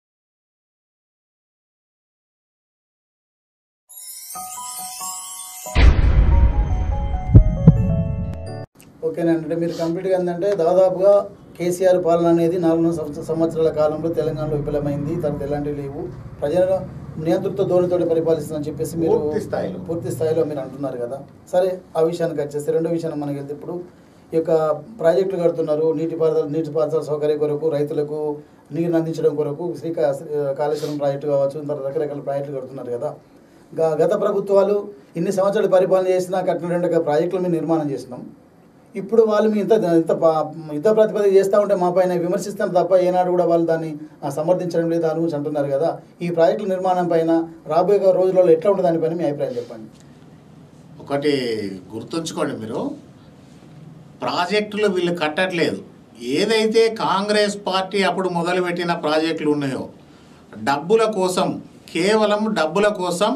ఓకేనండి అంటే మీరు కంప్లీట్గా ఏంటంటే దాదాపుగా కేసీఆర్ పాలన అనేది నాలుగు సంవత్సర- సంవత్సరాల కాలంలో తెలంగాణలో విఫలమైంది తనకు ఎలాంటివి లేవు ప్రజల నియంతృత్వ ధోరణితోటి పరిపాలిస్తుందని చెప్పేసి మీరు పూర్తి స్థాయిలో. పూర్తి స్థాయిలో మీరు అంటున్నారు కదా సరే ఆ విషయానికి వచ్చేస్తే రెండో విషయాన్ని మనకి వెళ్తే ఇప్పుడు ఈ యొక్క ప్రాజెక్టులు కడుతున్నారు నీటిపారుదల నీటిపారుదల సౌకర్యం కొరకు రైతులకు నీరు అందించడం కొరకు శ్రీకా కాళేశ్వరం ప్రాజెక్టు కావచ్చు తర్వాత రకరకాల ప్రాజెక్టులు కడుతున్నారు కదా గ- గత ప్రభుత్వాలు ఇన్ని సంవత్సరాలు పరిపాలన చేసినా కట్టినటువంటి ప్రాజెక్టులు మేము నిర్మాణం చేసినాం ఇప్పుడు వాళ్ళు మీ ఇంత ఇంత పా- యుద్ధ ప్రతిపత్తి చేస్తూ ఉంటే మా పైన విమర్శిస్తాం తప్ప ఏనాడు కూడా వాళ్ళు దాన్ని ఆ, సమర్థించడం లేదు దాని గురించి అంటున్నారు కదా ఈ ప్రాజెక్టుల నిర్మాణం పైన రాబోయే రోజులలో ఎట్లా ఉంటుంది దానిపైన మీ అభిప్రాయం చెప్పండి ఒకటి గుర్తుంచుకోండి మీరు ప్రాజెక్టులు వీళ్ళు కట్టట్లేదు ఏదైతే కాంగ్రెస్ పార్టీ అప్పుడు మొదలుపెట్టిన ప్రాజెక్టులు ఉన్నాయో డబ్బుల కోసం కేవలం డబ్బుల కోసం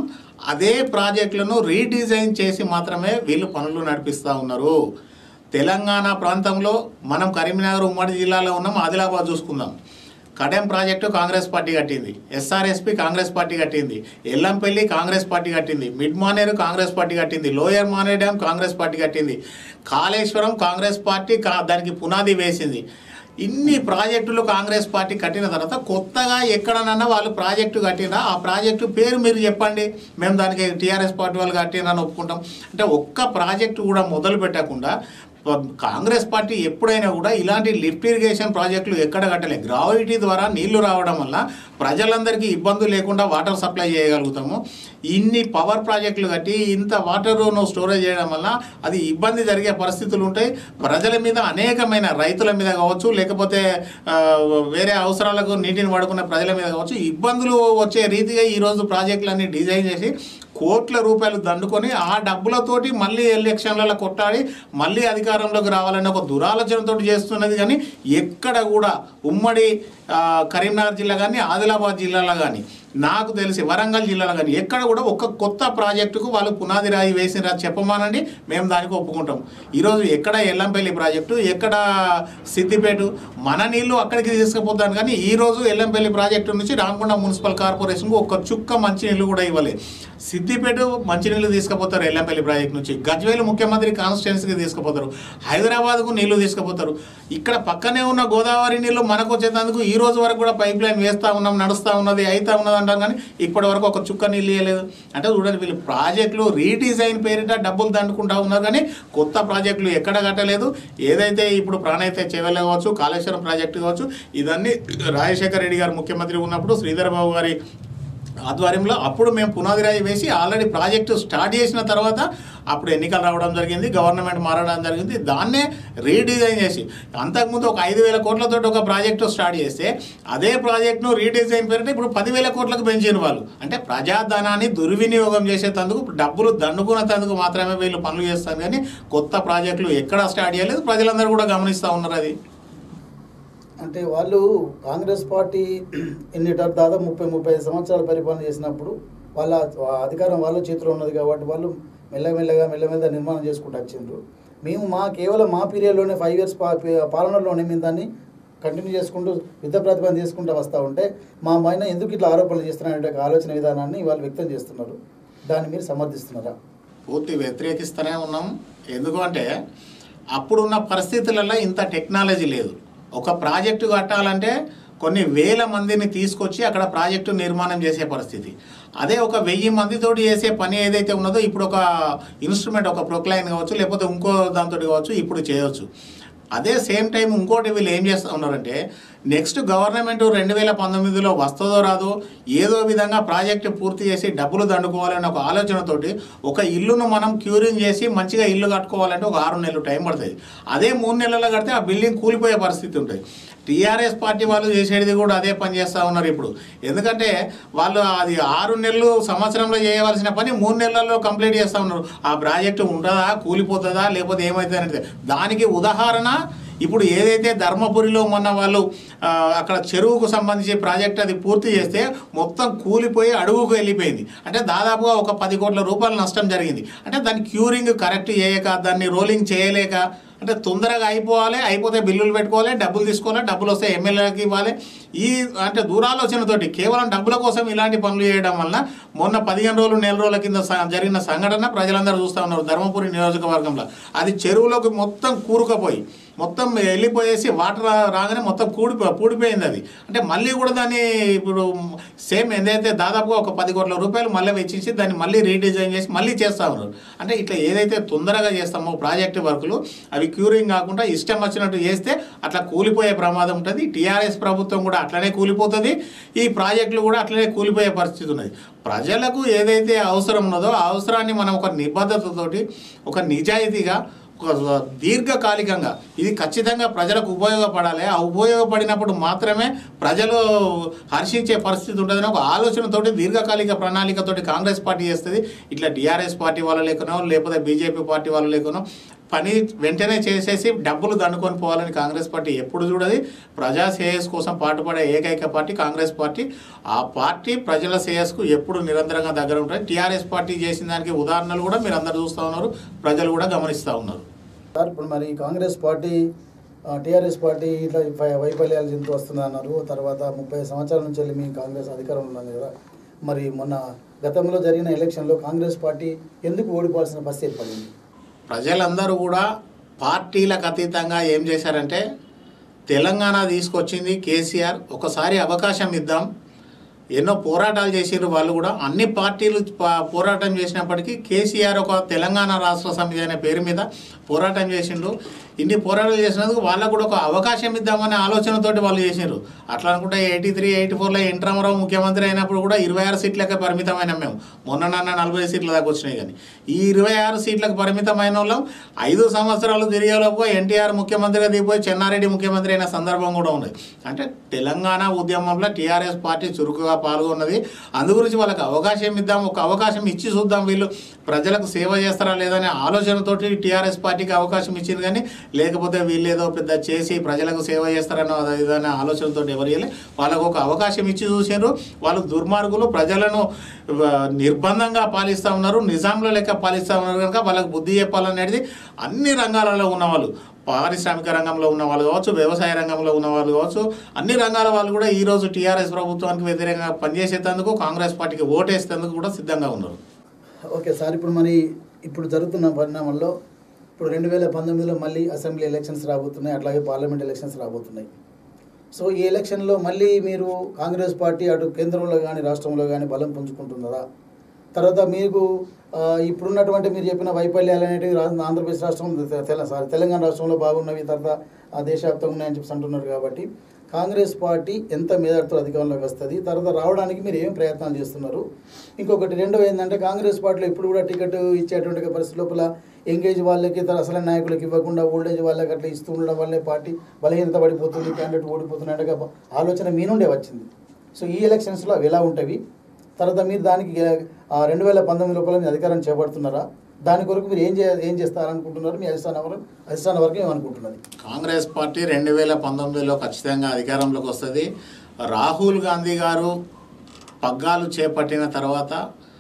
అదే ప్రాజెక్టులను రీడిజైన్ చేసి మాత్రమే వీళ్ళు పనులు నడిపిస్తూ ఉన్నారు తెలంగాణ ప్రాంతంలో మనం కరీంనగర్ ఉమ్మడి జిల్లాలో ఉన్నాం ఆదిలాబాద్ చూసుకుందాం కడెం ప్రాజెక్టు కాంగ్రెస్ పార్టీ కట్టింది ఎస్ఆర్ఎస్పి కాంగ్రెస్ పార్టీ కట్టింది ఎల్లంపల్లి కాంగ్రెస్ పార్టీ కట్టింది మిడ్ మానేరు కాంగ్రెస్ పార్టీ కట్టింది lower Maner dam Congress party కట్టింది కాళేశ్వరం కాంగ్రెస్ పార్టీ కా- దానికి పునాది వేసింది ఇన్ని ప్రాజెక్టులు కాంగ్రెస్ పార్టీ కట్టిన తర్వాత కొత్తగా ఎక్కడనన్నా వాళ్ళు ప్రాజెక్టు కట్టినా ఆ ప్రాజెక్టు పేరు మీరు చెప్పండి మేము దానికి టీఆర్ఎస్ పార్టీ వాళ్ళు కట్టినని ఒప్పుకుంటాం అంటే ఒక్క ప్రాజెక్టు కూడా మొదలు పెట్టకుండా కాంగ్రెస్ పార్టీ ఎప్పుడైనా కూడా ఇలాంటి లిఫ్ట్ ఇరిగేషన్ ప్రాజెక్టులు ఎక్కడ కట్టలే గ్రావిటీ ద్వారా నీళ్లు రావడం వల్ల ప్రజలందరికీ ఇబ్బంది లేకుండా వాటర్ సప్లై చేయగలుగుతాము ఇన్ని పవర్ ప్రాజెక్టులు కట్టి ఇంత వాటర్ను స్టోరేజ్ చేయడం వల్ల అది ఇబ్బంది జరిగే పరిస్థితులు ఉంటాయి ప్రజల మీద అనేకమైన రైతుల మీద కావచ్చు లేకపోతే ఆ, వేరే అవసరాలకు నీటిని వాడుకునే ప్రజల మీద కావచ్చు ఇబ్బందులు వచ్చే రీతిగా ఈరోజు ప్రాజెక్టులన్నీ డిజైన్ చేసి కోట్ల రూపాయలు దండుకొని ఆ డబ్బులతోటి మళ్ళీ ఎలక్షన్లలో కొట్టాడి మళ్ళీ అధికారంలోకి రావాలని ఒక దురాలోచనతో చేస్తున్నది కానీ ఎక్కడ కూడా ఉమ్మడి ఆ, కరీంనగర్ జిల్లా కానీ ఆదిలాబాద్ జిల్లాలో కానీ నాకు తెలిసి వరంగల్ జిల్లాలో కానీ ఎక్కడ కూడా ఒక కొత్త ప్రాజెక్టుకు వాళ్ళు పునాది రాయి వేసినరా చెప్పమానండి మేము దానికి ఒప్పుకుంటాం ఈరోజు ఎక్కడ ఎల్లంపల్లి ప్రాజెక్టు ఎక్కడ సిద్దిపేట మన నీళ్లు అక్కడికి తీసుకుపోతాను కానీ ఈరోజు ఎల్లంపల్లి ప్రాజెక్టు నుంచి రామకొండ మున్సిపల్ కార్పొరేషన్కు ఒక చుక్క మంచినీళ్ళు కూడా ఇవ్వలేదు సిద్దిపేట మంచినీళ్ళు తీసుకుపోతారు ఎల్లంపల్లి ప్రాజెక్ట్ నుంచి గజ్వేలు ముఖ్యమంత్రి కాన్స్టిట్యున్సీకి తీసుకుపోతారు హైదరాబాద్కు నీళ్లు తీసుకుపోతారు ఇక్కడ పక్కనే ఉన్న గోదావరి నీళ్లు మనకు వచ్చేందుకు ఈ రోజు వరకు కూడా పైప్ లైన్ వేస్తూ ఉన్నాం నడుస్తూ ఉన్నది అవుతా ఉన్నది అంటాం కానీ ఇప్పటి వరకు ఒక చుక్క నీళ్ళు ఇవ్వలేదు అంటే చూడండి వీళ్ళు ప్రాజెక్టులు రీడిజైన్ పేరిట డబ్బులు దండుకుంటా ఉన్నారు కానీ కొత్త ప్రాజెక్టులు ఎక్కడ కట్టలేదు ఏదైతే ఇప్పుడు ప్రాణైతే చేవెళ్ళ కావచ్చు కాళేశ్వరం ప్రాజెక్టు కావచ్చు ఇదన్నీ రాజశేఖర రెడ్డి గారు ముఖ్యమంత్రి ఉన్నప్పుడు శ్రీధర్ బాబు గారి ఆధ్వర్యంలో అప్పుడు మేము పునాది రాయి వేసి ఆల్రెడీ ప్రాజెక్టు స్టార్ట్ చేసిన తర్వాత అప్పుడు ఎన్నికలు రావడం జరిగింది గవర్నమెంట్ మారడం జరిగింది దాన్నే రీడిజైన్ చేసి అంతకుముందు ఒక ఐదు వేల కోట్లతో ఒక ప్రాజెక్టు స్టార్ట్ చేస్తే అదే ప్రాజెక్టును రీడిజైన్ పేరిట ఇప్పుడు పదివేల కోట్లకు పెంచిన వాళ్ళు అంటే ప్రజాధనాన్ని దుర్వినియోగం చేసేటందుకు డబ్బులు దండుకునేందుకు మాత్రమే వీళ్ళు పనులు చేస్తారు కానీ కొత్త ప్రాజెక్టులు ఎక్కడా స్టార్ట్ చేయలేదు ప్రజలందరూ కూడా గమనిస్తూ ఉన్నారు అది అంటే వాళ్ళు కాంగ్రెస్ పార్టీ ఎన్ని టర్- దాదాపు ముప్పై ముప్పై ఐదు సంవత్సరాలు పరిపాలన చేసినప్పుడు వాళ్ళ అధికారం వాళ్ళ చేతిలో ఉన్నది కాబట్టి వాళ్ళు మెల్లమెల్లగా మెల్లమెల్లగా నిర్మాణం చేసుకుంటూ వచ్చిండ్రు మేము మా కేవలం మా పీరియడ్లోనే ఫైవ్ ఇయర్స్ పాలనలోనే మేము దాన్ని కంటిన్యూ చేసుకుంటూ యుద్ధ ప్రతిపాదన చేసుకుంటూ వస్తూ ఉంటే మా పైన ఎందుకు ఇట్లా ఆరోపణలు చేస్తున్నారనే ఒక ఆలోచన విధానాన్ని వాళ్ళు వ్యక్తం చేస్తున్నారు దాన్ని మీరు సమర్థిస్తున్నారా పూర్తి వ్యతిరేకిస్తూనే ఉన్నాం ఎందుకు అంటే అప్పుడున్న పరిస్థితులలో ఇంత టెక్నాలజీ లేదు ఒక ప్రాజెక్టు కట్టాలంటే కొన్ని వేల మందిని తీసుకొచ్చి అక్కడ ప్రాజెక్టు నిర్మాణం చేసే పరిస్థితి అదే ఒక వెయ్యి మందితోటి చేసే పని ఏదైతే ఉన్నదో ఇప్పుడు ఒక ఇన్స్ట్రుమెంట్ ఒక ప్రొక్లైన్ కావచ్చు లేకపోతే ఇంకో దాంతో కావచ్చు ఇప్పుడు చేయవచ్చు అదే సేమ్ టైం ఇంకోటి వీళ్ళు ఏం చేస్తూ ఉన్నారంటే నెక్స్ట్ గవర్నమెంట్ రెండు వేల పంతొమ్మిదిలో వస్తుందో రాదో ఏదో విధంగా ప్రాజెక్టు పూర్తి చేసి డబ్బులు దండుకోవాలనే ఒక ఆలోచనతోటి ఒక ఇల్లును మనం క్యూరింగ్ చేసి మంచిగా ఇల్లు కట్టుకోవాలంటే ఒక ఆరు నెలలు టైం పడుతుంది అదే మూడు నెలల్లో కడితే ఆ బిల్డింగ్ కూలిపోయే పరిస్థితి ఉంటుంది టీఆర్ఎస్ పార్టీ వాళ్ళు చేసేది కూడా అదే పని చేస్తూ ఉన్నారు ఇప్పుడు ఎందుకంటే వాళ్ళు అది ఆరు నెలలు సంవత్సరంలో చేయవలసిన పని మూడు నెలల్లో కంప్లీట్ చేస్తూ ఉన్నారు ఆ ప్రాజెక్టు ఉంటుందా కూలిపోతుందా లేకపోతే ఏమవుతుంది అనేది దానికి ఉదాహరణ ఇప్పుడు ఏదైతే ధర్మపురిలో మొన్న వాళ్ళు ఆ, అక్కడ చెరువుకు సంబంధించి ప్రాజెక్ట్ అది పూర్తి చేస్తే మొత్తం కూలిపోయి అడుగుకు వెళ్ళిపోయింది అంటే దాదాపుగా ఒక పది కోట్ల రూపాయల నష్టం జరిగింది అంటే దాని క్యూరింగ్ కరెక్ట్ చేయక దాన్ని రోలింగ్ చేయలేక అంటే తొందరగా అయిపోవాలి అయిపోతే బిల్లులు పెట్టుకోవాలి డబ్బులు తీసుకోవాలి డబ్బులు వస్తే ఎమ్మెల్యేకి ఇవ్వాలి ఈ అంటే దూరాలోచనతోటి కేవలం డబ్బుల కోసం ఇలాంటి పనులు చేయడం వల్ల మొన్న పదిహేను రోజులు నెల రోజుల కింద స- జరిగిన సంఘటన ప్రజలందరూ చూస్తూ ఉన్నారు ధర్మపురి నియోజకవర్గంలో అది చెరువులోకి మొత్తం కూరుకుపోయి మొత్తం వెళ్ళిపోయేసి వాటర్ రాగానే మొత్తం కూడిపో పూడిపోయింది అది అంటే మళ్ళీ కూడా దాన్ని ఇప్పుడు సేమ్ ఏదైతే దాదాపుగా ఒక పది కోట్ల రూపాయలు మళ్ళీ వెచ్చించి దాన్ని మళ్ళీ రీడిజైన్ చేసి మళ్ళీ చేస్తా ఉన్నారు అంటే ఇట్లా ఏదైతే తొందరగా చేస్తామో ప్రాజెక్టు వర్కులు అవి క్యూరింగ్ కాకుండా ఇష్టం వచ్చినట్టు చేస్తే అట్లా కూలిపోయే ప్రమాదం ఉంటుంది టీఆర్ఎస్ ప్రభుత్వం కూడా అట్లనే కూలిపోతుంది ఈ ప్రాజెక్టులు కూడా అట్లనే కూలిపోయే పరిస్థితి ఉన్నది ప్రజలకు ఏదైతే అవసరం ఉన్నదో ఆ అవసరాన్ని మనం ఒక నిబద్ధతతోటి ఒక నిజాయితీగా ఒక దీర్ఘకాలికంగా ఇది ఖచ్చితంగా ప్రజలకు ఉపయోగపడాలి ఆ ఉపయోగపడినప్పుడు మాత్రమే ప్రజలు హర్షించే పరిస్థితి ఉంటుందని ఒక ఆలోచనతోటి దీర్ఘకాలిక ప్రణాళికతోటి కాంగ్రెస్ పార్టీ చేస్తుంది ఇట్లా టీఆర్ఎస్ పార్టీ వాళ్ళు లేకనో లేకపోతే బీజేపీ పార్టీ వాళ్ళు లేకనో పని వెంటనే చేసేసి డబ్బులు దండుకొని పోవాలని కాంగ్రెస్ పార్టీ ఎప్పుడు చూడది ప్రజా శ్రేయస్ కోసం పాటుపడే ఏకైక పార్టీ కాంగ్రెస్ పార్టీ ఆ పార్టీ ప్రజల శ్రేయస్కు ఎప్పుడు నిరంతరంగా దగ్గర ఉంటాయి టీఆర్ఎస్ పార్టీ చేసిన దానికి ఉదాహరణలు కూడా మీరు అందరు చూస్తూ ఉన్నారు ప్రజలు కూడా గమనిస్తూ ఉన్నారు సార్ ఇప్పుడు మరి కాంగ్రెస్ పార్టీ టీఆర్ఎస్ పార్టీ ఇట్లా వై- వైఫల్యాలు చెందుతూ వస్తుంది అన్నారు తర్వాత ముప్పై సంవత్సరాల నుంచి వెళ్ళి మీ కాంగ్రెస్ అధికారంలో ఉన్నది కదా మరి మొన్న గతంలో జరిగిన ఎలక్షన్లో కాంగ్రెస్ పార్టీ ఎందుకు ఓడిపోవాల్సిన పరిస్థితి ఏర్పడింది ప్రజలందరూ కూడా పార్టీలకు అతీతంగా ఏం చేశారంటే తెలంగాణ తీసుకొచ్చింది కేసీఆర్ ఒకసారి అవకాశం ఇద్దాం ఎన్నో పోరాటాలు చేసిర్రు వాళ్ళు కూడా అన్ని పార్టీలు ప- పోరాటం చేసినప్పటికీ కేసీఆర్ ఒక తెలంగాణ రాష్ట్ర సమితి అనే పేరు మీద పోరాటం చేసిండు ఇన్ని పోరాటాలు చేసినందుకు వాళ్ళకు కూడా ఒక అవకాశం ఇద్దామనే ఆలోచనతోటి వాళ్ళు చేసిండ్రు అట్లా అనుకుంటే ఎయిటీ త్రీ ఎయిటీ ఫోర్లో ఎన్ రామారావు ముఖ్యమంత్రి అయినప్పుడు కూడా ఇరవై ఆరు సీట్లకే పరిమితమైన మేము మొన్న నాన్న నలభై సీట్ల దాకా వచ్చినాయి కానీ ఈ ఇరవై ఆరు సీట్లకు పరిమితమైన వాళ్ళం ఐదు సంవత్సరాలు తిరిగేలోపు ఎన్టీఆర్ ముఖ్యమంత్రిగా దిగిపోయి చెన్నారెడ్డి ముఖ్యమంత్రి అయిన సందర్భం కూడా ఉన్నది అంటే తెలంగాణ ఉద్యమంలో టీఆర్ఎస్ పార్టీ చురుకుగా పాల్గొన్నది అందు గురించి వాళ్ళకి అవకాశం ఇద్దాం ఒక అవకాశం ఇచ్చి చూద్దాం వీళ్ళు ప్రజలకు సేవ చేస్తారా లేదనే ఆలోచనతోటి టీఆర్ఎస్ పార్టీకి అవకాశం ఇచ్చింది కానీ లేకపోతే వీళ్ళు ఏదో పెద్ద చేసి ప్రజలకు సేవ చేస్తారన్న ఇదనే ఆలోచనతో ఎవరు చేయలే వాళ్ళకు ఒక అవకాశం ఇచ్చి చూసారు వాళ్ళు దుర్మార్గులు ప్రజలను ఆ, నిర్బంధంగా పాలిస్తూ ఉన్నారు నిజాంలో లెక్క పాలిస్తూ ఉన్నారు కనుక వాళ్ళకు బుద్ధి చెప్పాలనేది అన్ని రంగాలలో ఉన్నవాళ్ళు పారిశ్రామిక రంగంలో ఉన్న వాళ్ళు కావచ్చు వ్యవసాయ రంగంలో ఉన్న వాళ్ళు కావచ్చు అన్ని రంగాల వాళ్ళు కూడా ఈ రోజు టీఆర్ఎస్ ప్రభుత్వానికి వ్యతిరేకంగా పనిచేసేందుకు కాంగ్రెస్ పార్టీకి ఓటేసేందుకు కూడా సిద్ధంగా ఉన్నారు ఓకే సార్ ఇప్పుడు మరి ఇప్పుడు జరుగుతున్న పరిణామంలో ఇప్పుడు రెండు వేల పంతొమ్మిదిలో మళ్ళీ అసెంబ్లీ ఎలక్షన్స్ రాబోతున్నాయి అట్లాగే పార్లమెంట్ ఎలక్షన్స్ రాబోతున్నాయి సో ఈ ఎలక్షన్లో మళ్ళీ మీరు కాంగ్రెస్ పార్టీ అటు కేంద్రంలో కానీ రాష్ట్రంలో కానీ బలం పుంజుకుంటున్నదా తర్వాత మీకు ఆ, ఇప్పుడున్నటువంటి మీరు చెప్పిన వైఫల్యాలు అనేటివి రా- ఆంధ్రప్రదేశ్ రాష్ట్రం తె- తెల సారీ తెలంగాణ రాష్ట్రంలో బాగున్నవి తర్వాత ఆ దేశవ్యాప్తంగా ఉన్నాయని చెప్పి అంటున్నారు కాబట్టి కాంగ్రెస్ పార్టీ ఎంత మేధాడుతో అధికారంలోకి వస్తుంది తర్వాత రావడానికి మీరు ఏం ప్రయత్నాలు చేస్తున్నారు ఇంకొకటి రెండవ ఏంటంటే కాంగ్రెస్ పార్టీలో ఇప్పుడు కూడా టికెట్ ఇచ్చేటువంటి పరిస్థితి లోపల ఎంగేజ్ వాళ్ళకి ఇతర అసలు నాయకులకు ఇవ్వకుండా ఓల్డేజ్ వాళ్ళకి అట్లా ఇస్తూ ఉండడం వల్లే పార్టీ బలహీనత పడిపోతుంది క్యాండిడేట్ ఓడిపోతున్నాడు అనే ఆలోచన మీ నుండే వచ్చింది సో ఈ ఎలక్షన్స్లో అవి ఎలా ఉంటాయి తర్వాత మీరు దానికి రెండు వేల పంతొమ్మిది లోపల మీరు అధికారం చేపడుతున్నారా దాని కొరకు మీరు ఏం చే ఏం చేస్తారనుకుంటున్నారు మీ అధిష్టాన వరకు అధిష్టాన వరకు ఏమనుకుంటున్నది కాంగ్రెస్ పార్టీ రెండు వేల పంతొమ్మిదిలో ఖచ్చితంగా అధికారంలోకి వస్తుంది రాహుల్ గాంధీ గారు పగ్గాలు చేపట్టిన తర్వాత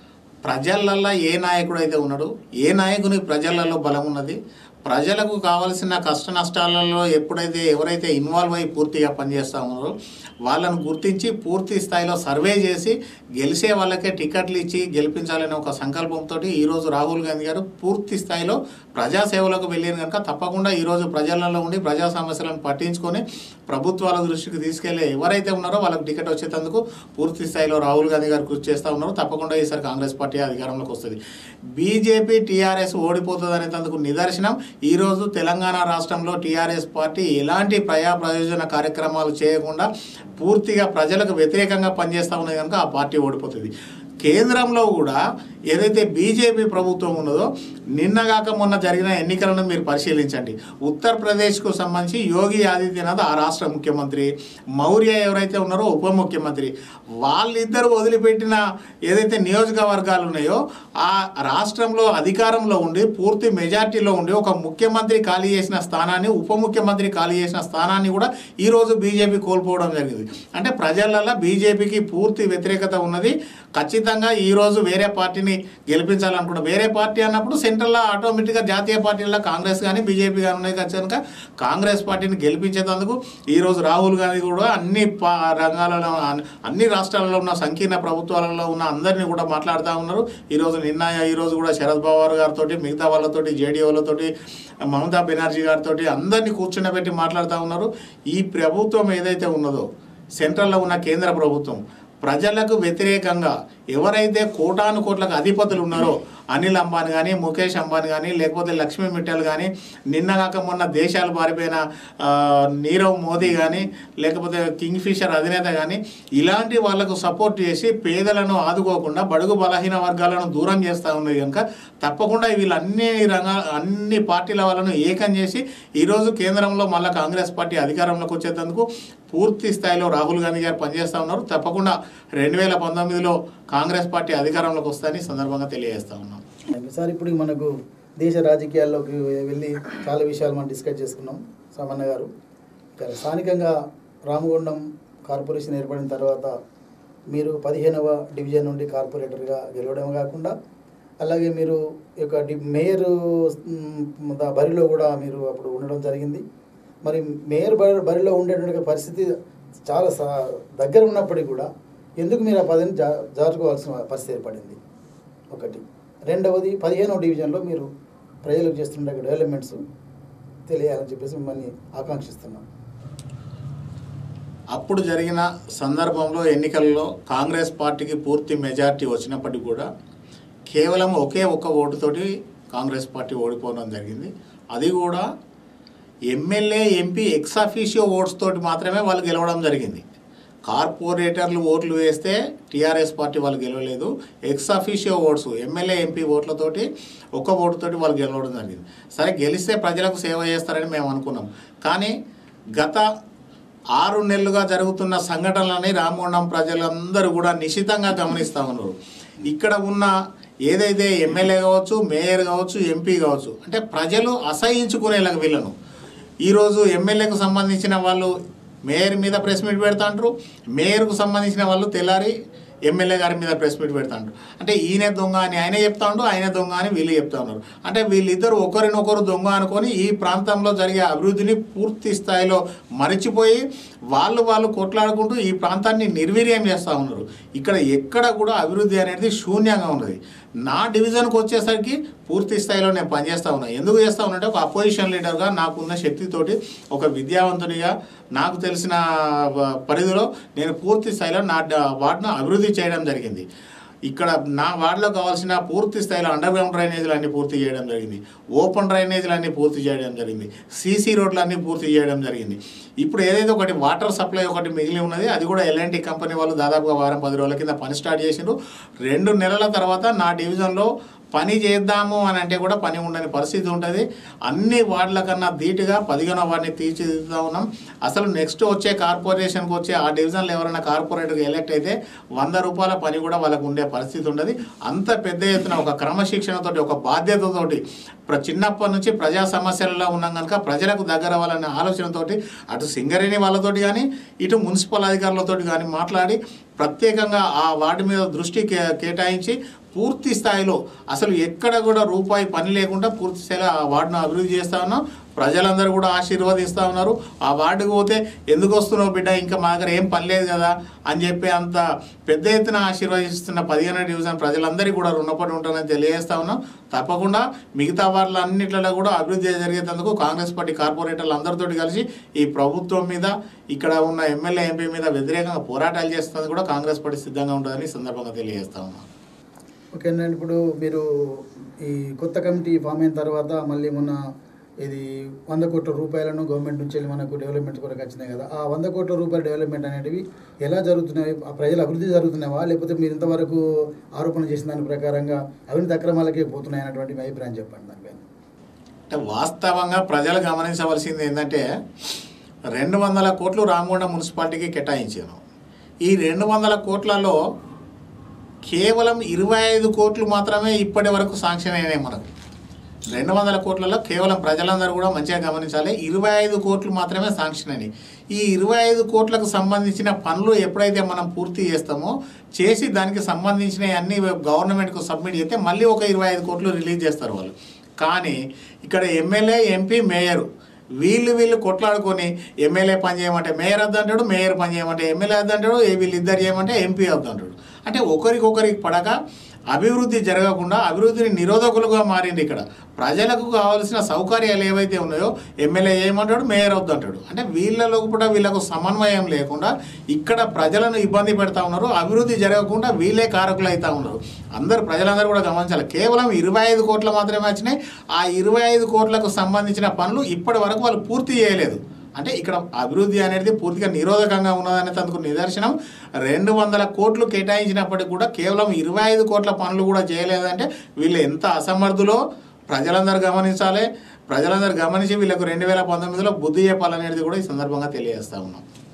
ప్రజలల్లో ఏ నాయకుడు అయితే ఉన్నాడు ఏ నాయకుని ప్రజలలో బలం ఉన్నది ప్రజలకు కావలసిన కష్ట నష్టాలలో ఎప్పుడైతే ఎవరైతే ఇన్వాల్వ్ అయ్యి పూర్తిగా పనిచేస్తూ ఉన్నారో వాళ్ళను గుర్తించి పూర్తి స్థాయిలో సర్వే చేసి గెలిచే వాళ్ళకే టికెట్లు ఇచ్చి గెలిపించాలనే ఒక సంకల్పంతో ఈరోజు రాహుల్ గాంధీ గారు పూర్తి స్థాయిలో ప్రజాసేవలకు వెళ్ళారు కనుక తప్పకుండా ఈరోజు ప్రజలలో ఉండి ప్రజా సమస్యలను పట్టించుకొని ప్రభుత్వాల దృష్టికి తీసుకెళ్లే ఎవరైతే ఉన్నారో వాళ్ళకి టికెట్ వచ్చేందుకు పూర్తి స్థాయిలో రాహుల్ గాంధీ గారు కృషి చేస్తూ ఉన్నారు తప్పకుండా ఈసారి కాంగ్రెస్ పార్టీ అధికారంలోకి వస్తుంది బీజేపీ టీఆర్ఎస్ ఓడిపోతుంది అనేందుకు నిదర్శనం ఈరోజు తెలంగాణ రాష్ట్రంలో టీఆర్ఎస్ పార్టీ ఎలాంటి ప్రజా ప్రయోజన కార్యక్రమాలు చేయకుండా పూర్తిగా ప్రజలకు వ్యతిరేకంగా పనిచేస్తూ ఉన్నది కనుక ఆ పార్టీ ఓడిపోతుంది కేంద్రంలో కూడా ఏదైతే బీజేపీ ప్రభుత్వం ఉన్నదో నిన్నగాక మొన్న జరిగిన ఎన్నికలను మీరు పరిశీలించండి ఉత్తరప్రదేశ్కు సంబంధించి యోగి ఆదిత్యనాథ్ ఆ రాష్ట్ర ముఖ్యమంత్రి మౌర్య ఎవరైతే ఉన్నారో ఉప ముఖ్యమంత్రి వాళ్ళిద్దరు వదిలిపెట్టిన ఏదైతే నియోజకవర్గాలు ఉన్నాయో ఆ రాష్ట్రంలో అధికారంలో ఉండి పూర్తి మెజార్టీలో ఉండి ఒక ముఖ్యమంత్రి ఖాళీ చేసిన స్థానాన్ని ఉప ముఖ్యమంత్రి ఖాళీ చేసిన స్థానాన్ని కూడా ఈరోజు బీజేపీ కోల్పోవడం జరిగింది అంటే ప్రజలలో బీజేపీకి పూర్తి వ్యతిరేకత ఉన్నది ఖచ్చితంగా ఈరోజు వేరే పార్టీని గెలిపించాలనుకుంటాం వేరే పార్టీ అన్నప్పుడు సెంట్రల్లో ఆటోమేటిక్గా జాతీయ పార్టీల్లో కాంగ్రెస్ కానీ బీజేపీ కానీ ఉన్నాయి కనుక కాంగ్రెస్ పార్టీని గెలిపించేందుకు ఈరోజు రాహుల్ గాంధీ కూడా అన్ని పా రంగాలలో అన్- అన్ని రాష్ట్రాలలో ఉన్న సంకీర్ణ ప్రభుత్వాలలో ఉన్న అందరినీ కూడా మాట్లాడుతూ ఉన్నారు ఈరోజు నిన్న ఈరోజు కూడా శరద్ పవార్ గారితో మిగతా వాళ్ళతోటి జేడీ వాళ్ళతోటి మమతా బెనర్జీ గారితో అందరినీ కూర్చుండబెట్టి మాట్లాడుతూ ఉన్నారు ఈ ప్రభుత్వం ఏదైతే ఉన్నదో సెంట్రల్లో ఉన్న కేంద్ర ప్రభుత్వం ప్రజలకు వ్యతిరేకంగా ఎవరైతే కోటాను కోట్లకు అధిపతులు ఉన్నారో అనిల్ అంబానీ కానీ ముఖేష్ అంబానీ కానీ లేకపోతే లక్ష్మీ మిట్టల్ కానీ నిన్నగాక మొన్న దేశాలు పారిపోయిన ఆ, నీరవ్ మోదీ కానీ లేకపోతే కింగ్ ఫిషర్ అధినేత కానీ ఇలాంటి వాళ్ళకు సపోర్ట్ చేసి పేదలను ఆదుకోకుండా బడుగు బలహీన వర్గాలను దూరం చేస్తూ ఉన్నది కనుక తప్పకుండా వీళ్ళన్ని రంగా అన్ని పార్టీల వాళ్ళను ఏకం చేసి ఈరోజు కేంద్రంలో మళ్ళీ కాంగ్రెస్ పార్టీ అధికారంలోకి వచ్చేందుకు పూర్తి స్థాయిలో రాహుల్ గాంధీ గారు పనిచేస్తూ ఉన్నారు తప్పకుండా రెండు వేల పంతొమ్మిదిలో కాంగ్రెస్ పార్టీ అధికారంలోకి వస్తుందని ఈ సందర్భంగా తెలియజేస్తా ఉన్నాం సార్ ఇప్పుడు మనకు దేశ రాజకీయాల్లోకి వెళ్ళి చాలా విషయాలు మనం డిస్కస్ చేసుకున్నాం సామన్న గారు ఇక స్థానికంగా రామగుండం కార్పొరేషన్ ఏర్పడిన తర్వాత మీరు పదిహేనవ డివిజన్ నుండి కార్పొరేటర్గా గెలవడం కాకుండా అలాగే మీరు ఈ యొక్క డి మేయర్ మ్, ద- బరిలో కూడా మీరు అప్పుడు ఉండడం జరిగింది మరి మేయర్ బరి బరిలో ఉండేటువంటి పరిస్థితి చాలా సా- దగ్గర ఉన్నప్పటికీ కూడా ఎందుకు మీరు ఆ పదవిని జా జారుకోవాల్సిన పరిస్థితి ఏర్పడింది ఒకటి రెండవది పదిహేనవ డివిజన్లో మీరు ప్రజలకు చేస్తున్న డెవలప్మెంట్స్ తెలియాలని చెప్పేసి మిమ్మల్ని ఆకాంక్షిస్తున్నాం అప్పుడు జరిగిన సందర్భంలో ఎన్నికల్లో కాంగ్రెస్ పార్టీకి పూర్తి మెజార్టీ వచ్చినప్పటికీ కూడా కేవలం ఒకే ఒక్క ఓటుతోటి కాంగ్రెస్ పార్టీ ఓడిపోవడం జరిగింది అది కూడా MLA MP ex officio votes తోటి మాత్రమే వాళ్ళు గెలవడం జరిగింది కార్పొరేటర్లు ఓట్లు వేస్తే టీఆర్ఎస్ పార్టీ వాళ్ళు గెలవలేదు ex officio votes MLA MP ఓట్లతోటి ఒక్క ఓటుతోటి వాళ్ళు గెలవడం జరిగింది సరే గెలిస్తే ప్రజలకు సేవ చేస్తారని మేము అనుకున్నాం కానీ గత ఆరు నెలలుగా జరుగుతున్న సంఘటనలని రామగుండం ప్రజలందరూ కూడా నిశితంగా గమనిస్తూ ఉన్నారు ఇక్కడ ఉన్న ఏదైతే ఎమ్మెల్యే కావచ్చు మేయర్ కావచ్చు ఎంపీ కావచ్చు అంటే ప్రజలు అసహించుకునేలాగా వీళ్ళను ఈరోజు ఎమ్మెల్యేకు సంబంధించిన వాళ్ళు మేయర్ మీద ప్రెస్ మీట్ పెడతా అంటారు మేయర్కు సంబంధించిన వాళ్ళు తెల్లారి ఎమ్మెల్యే గారి మీద ప్రెస్ మీట్ పెడతా అంటారు అంటే ఈయన దొంగ అని ఆయన చెప్తా ఉండు ఆయన దొంగ అని వీళ్ళు చెప్తా ఉన్నారు అంటే వీళ్ళిద్దరు ఒకరినొకరు దొంగ అనుకొని ఈ ప్రాంతంలో జరిగే అభివృద్ధిని పూర్తి స్థాయిలో మరిచిపోయి వాళ్ళు వాళ్ళు కొట్లాడుకుంటూ ఈ ప్రాంతాన్ని నిర్వీర్యం చేస్తూ ఉన్నారు ఇక్కడ ఎక్కడ కూడా అభివృద్ధి అనేది శూన్యంగా ఉన్నది నా డివిజన్కి వచ్చేసరికి పూర్తి స్థాయిలో నేను పనిచేస్తా ఉన్నా ఎందుకు చేస్తా ఉన్నానంటే ఒక అపోజిషన్ లీడర్గా నాకున్న శక్తితోటి ఒక విద్యావంతునిగా నాకు తెలిసిన వ- పరిధిలో నేను పూర్తి స్థాయిలో నా డ- వాటిని అభివృద్ధి చేయడం జరిగింది ఇక్కడ నా వార్డులో కావాల్సిన పూర్తి స్థాయిలో అండర్ గ్రౌండ్ డ్రైనేజీలు అన్ని పూర్తి చేయడం జరిగింది ఓపెన్ డ్రైనేజీలు అన్ని పూర్తి చేయడం జరిగింది సీసీ రోడ్లు అన్ని పూర్తి చేయడం జరిగింది ఇప్పుడు ఏదైతే ఒకటి వాటర్ సప్లై ఒకటి మిగిలి ఉన్నది అది కూడా ఎల్ఎన్టీ కంపెనీ వాళ్ళు దాదాపుగా వారం పది రోజుల కింద పని స్టార్ట్ చేసిండ్రు రెండు నెలల తర్వాత నా డివిజన్లో పని చేద్దాము అని అంటే కూడా పని ఉండని పరిస్థితి ఉంటుంది అన్ని వార్డుల కన్నా ధీటుగా పదిహేనో వాడిని తీర్చిదిద్దుతా ఉన్నాం అసలు నెక్స్ట్ వచ్చే కార్పొరేషన్కి వచ్చే ఆ డివిజన్లో ఎవరైనా కార్పొరేటర్కి ఎలక్ట్ అయితే వంద రూపాయల పని కూడా వాళ్ళకు ఉండే పరిస్థితి ఉండదు అంత పెద్ద ఎత్తున ఒక క్రమశిక్షణతోటి ఒక బాధ్యతతోటి ప్ర చిన్నప్పటి నుంచి ప్రజా సమస్యలలో ఉన్నాం కనుక ప్రజలకు దగ్గర అవ్వాలనే ఆలోచనతోటి అటు సింగరేణి వాళ్ళతోటి కానీ ఇటు మున్సిపల్ అధికారులతోటి కానీ మాట్లాడి ప్రత్యేకంగా ఆ వార్డు మీద దృష్టి కే కేటాయించి పూర్తి స్థాయిలో అసలు ఎక్కడ కూడా రూపాయి పని లేకుండా పూర్తి స్థాయిలో ఆ వార్డును అభివృద్ధి చేస్తా ఉన్నాం ప్రజలందరూ కూడా ఆశీర్వదిస్తూ ఉన్నారు ఆ వార్డుకు పోతే ఎందుకు వస్తున్నావు బిడ్డ ఇంకా మా దగ్గర ఏం పని లేదు కదా అని చెప్పి అంత పెద్ద ఎత్తున ఆశీర్వదిస్తున్న పదిహేను డివిజన్ ప్రజలందరికీ కూడా రుణపడి ఉంటానని తెలియజేస్తా ఉన్నాం తప్పకుండా మిగతా వార్డులన్నింటిలో కూడా అభివృద్ధి జరిగేందుకు కాంగ్రెస్ పార్టీ కార్పొరేటర్లు అందరితోటి కలిసి ఈ ప్రభుత్వం మీద ఇక్కడ ఉన్న ఎమ్మెల్యే ఎంపీ మీద వ్యతిరేకంగా పోరాటాలు చేస్తుంది కూడా కాంగ్రెస్ పార్టీ సిద్ధంగా ఉంటుందని ఈ సందర్భంగా తెలియజేస్తా ఉన్నాం ఓకే అండి ఇప్పుడు మీరు ఈ కొత్త కమిటీ ఫామ్ అయిన తర్వాత మళ్ళీ మొన్న ఇది వంద కోట్ల రూపాయలను గవర్నమెంట్ నుంచి వెళ్ళి మనకు డెవలప్మెంట్ కొరకు వచ్చినాయి కదా ఆ వంద కోట్ల రూపాయల డెవలప్మెంట్ అనేటివి ఎలా జరుగుతున్నాయి ఆ ప్రజల అభివృద్ధి జరుగుతున్నావా లేకపోతే మీరు ఇంతవరకు ఆరోపణ చేసిన దాని ప్రకారంగా అవినీతి అక్రమాలకే పోతున్నాయి అన్నటువంటి మీ అభిప్రాయం చెప్పండి దానిపైన అంటే వాస్తవంగా ప్రజలు గమనించవలసింది ఏంటంటే రెండు వందల కోట్లు రామగుండం మున్సిపాలిటీకి కేటాయించాను ఈ రెండు వందల కోట్లలో కేవలం ఇరవై ఐదు కోట్లు మాత్రమే ఇప్పటి వరకు శాంక్షన్ అయినాయి మనకు రెండు వందల కోట్లలో కేవలం ప్రజలందరూ కూడా మంచిగా గమనించాలి ఇరవై ఐదు కోట్లు మాత్రమే శాంక్షన్ అయినాయి ఈ ఇరవై ఐదు కోట్లకు సంబంధించిన పనులు ఎప్పుడైతే మనం పూర్తి చేస్తామో చేసి దానికి సంబంధించిన అన్ని గవర్నమెంట్కు సబ్మిట్ చేస్తే మళ్ళీ ఒక ఇరవై ఐదు కోట్లు రిలీజ్ చేస్తారు వాళ్ళు కానీ ఇక్కడ ఎమ్మెల్యే ఎంపీ మేయరు వీళ్ళు వీళ్ళు కొట్లాడుకొని ఎమ్మెల్యే పని చేయమంటే మేయర్ వద్దంటాడు మేయర్ పని చేయమంటే ఎమ్మెల్యే వద్దంటాడు ఏ వీళ్ళు ఇద్దరు చేయమంటే ఎంపీ వద్దంటాడు అంటే ఒకరికొకరికి పడక అభివృద్ధి జరగకుండా అభివృద్ధిని నిరోధకులుగా మారింది ఇక్కడ ప్రజలకు కావాల్సిన సౌకర్యాలు ఏవైతే ఉన్నాయో ఎమ్మెల్యే ఏమంటాడు మేయర్ వద్దంటాడు అంటే వీళ్ళలో కూడా వీళ్ళకు సమన్వయం లేకుండా ఇక్కడ ప్రజలను ఇబ్బంది పెడతా ఉన్నారు అభివృద్ధి జరగకుండా వీళ్ళే కారకులు అవుతా ఉన్నారు అందరు ప్రజలందరూ కూడా గమనించాలి కేవలం ఇరవై ఐదు కోట్ల మాత్రమే వచ్చినాయి ఆ ఇరవై ఐదు కోట్లకు సంబంధించిన పనులు ఇప్పటి వరకు వాళ్ళు పూర్తి చేయలేదు అంటే ఇక్కడ అభివృద్ధి అనేది పూర్తిగా నిరోధకంగా ఉన్నదనే అందుకు నిదర్శనం రెండు వందల కోట్లు కేటాయించినప్పటికీ కూడా కేవలం ఇరవై ఐదు కోట్ల పనులు కూడా చేయలేదంటే వీళ్ళు ఎంత అసమర్థులో ప్రజలందరూ గమనించాలి ప్రజలందరూ గమనించి వీళ్ళకు రెండు వేల పంతొమ్మిదిలో బుద్ధి చెప్పాలనేది కూడా ఈ సందర్భంగా తెలియజేస్తా ఉన్నాం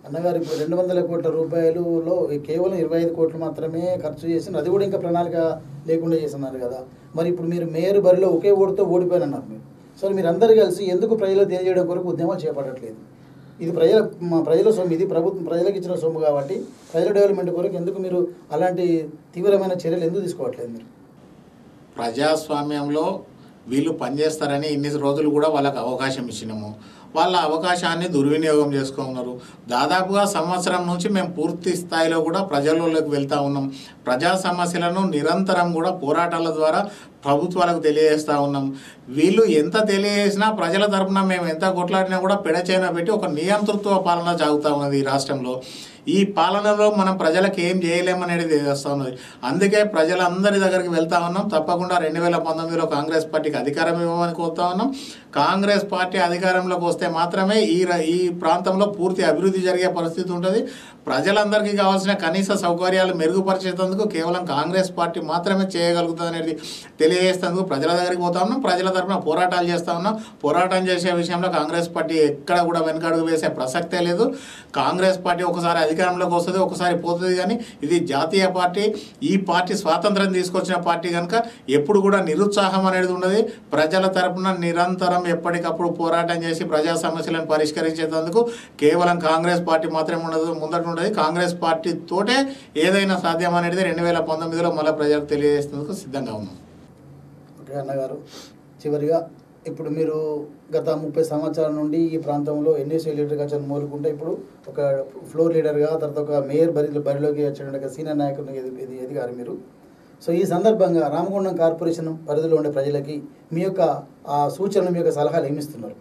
అన్నగారు ఇప్పుడు రెండు వందల కోట్ల రూపాయలులో కేవలం ఇరవై ఐదు కోట్లు మాత్రమే ఖర్చు చేసి అది కూడా ఇంకా ప్రణాళిక లేకుండా చేస్తున్నారు కదా మరి ఇప్పుడు మీరు మేయర్ బరిలో ఒకే ఓటుతో ఓడిపోయినన్నారు మీరు సో మీరు అందరు కలిసి ఎందుకు ప్రజలకు తెలియజేయడం కొరకు ఉద్యమాలు చేపట్టట్లేదు ఇది ప్రజల మా ప్రజల సొమ్ము ఇది ప్రభుత్వం ప్రజలకు ఇచ్చిన సొమ్ము కాబట్టి ప్రజల డెవలప్మెంట్ కొరకు ఎందుకు మీరు అలాంటి తీవ్రమైన చర్యలు ఎందుకు తీసుకోవట్లేదు మీరు ప్రజాస్వామ్యంలో వీళ్ళు పనిచేస్తారని ఇన్ని రోజులు కూడా వాళ్ళకి అవకాశం ఇచ్చినాము వాళ్ళ అవకాశాన్ని దుర్వినియోగం చేసుకున్నారు దాదాపుగా సంవత్సరం నుంచి మేము పూర్తి స్థాయిలో కూడా ప్రజల్లోకి వెళ్తా ఉన్నాం ప్రజా సమస్యలను నిరంతరం కూడా పోరాటాల ద్వారా ప్రభుత్వాలకు తెలియజేస్తూ ఉన్నాం వీళ్ళు ఎంత తెలియజేసినా ప్రజల తరపున మేము ఎంత కొట్లాడినా కూడా పెడచైన పెట్టి ఒక నియంతృత్వ పాలన సాగుతూ ఉన్నది ఈ రాష్ట్రంలో ఈ పాలనలో మనం ప్రజలకు ఏం చేయలేమనేది తెలుస్తూ ఉన్నది అందుకే ప్రజలందరి దగ్గరికి వెళ్తా ఉన్నాం తప్పకుండా రెండు వేల పంతొమ్మిదిలో కాంగ్రెస్ పార్టీకి అధికారం ఇవ్వమని కోరుతా ఉన్నాం కాంగ్రెస్ పార్టీ అధికారంలోకి వస్తే మాత్రమే ఈ ర- ఈ ప్రాంతంలో పూర్తి అభివృద్ధి జరిగే పరిస్థితి ఉంటుంది ప్రజలందరికీ కావాల్సిన కనీస సౌకర్యాలు మెరుగుపరిచేందుకు కేవలం కాంగ్రెస్ పార్టీ మాత్రమే చేయగలుగుతుంది అనేది తెలియజేసేందుకు ప్రజల దగ్గరికి పోతా ఉన్నాం ప్రజల తరఫున పోరాటాలు చేస్తా ఉన్నాం పోరాటం చేసే విషయంలో కాంగ్రెస్ పార్టీ ఎక్కడ కూడా వెనకడుగు వేసే ప్రసక్తే లేదు కాంగ్రెస్ పార్టీ ఒకసారి అధికారంలోకి వస్తుంది ఒకసారి పోతుంది కానీ ఇది జాతీయ పార్టీ ఈ పార్టీ స్వాతంత్రం తీసుకొచ్చిన పార్టీ కనుక ఎప్పుడు కూడా నిరుత్సాహం అనేది ఉండదు ప్రజల తరపున నిరంతరం ఎప్పటికప్పుడు పోరాటం చేసి ప్రజా సమస్యలను పరిష్కరించేందుకు కేవలం కాంగ్రెస్ పార్టీ మాత్రమే ఉండదు ముందట ఉండదు కాంగ్రెస్ పార్టీ తోటే ఏదైనా సాధ్యం అనేది రెండు వేల పంతొమ్మిదిలో మళ్ళీ ప్రజలకు తెలియజేసేందుకు సిద్ధంగా ఉన్నాం ఓకే అన్నగారు చివరిగా ఇప్పుడు మీరు గత ముప్పై సంవత్సరాల నుండి ఈ ప్రాంతంలో ఎన్ఎస్ఏ లీడర్గా వచ్చి మోలుకుంటే ఇప్పుడు ఒక ఫ్లోర్ లీడర్గా తర్వాత ఒక మేయర్ బరి బరిలోకి వచ్చిన సీనియర్ నాయకుడిని ఎది- ఎది- ఎదిగారు మీరు సో ఈ సందర్భంగా రామగుండం కార్పొరేషన్ పరిధిలో ఉండే ప్రజలకి మీ యొక్క ఆ సూచనలు మీ యొక్క సలహాలు ఏమిస్తున్నారు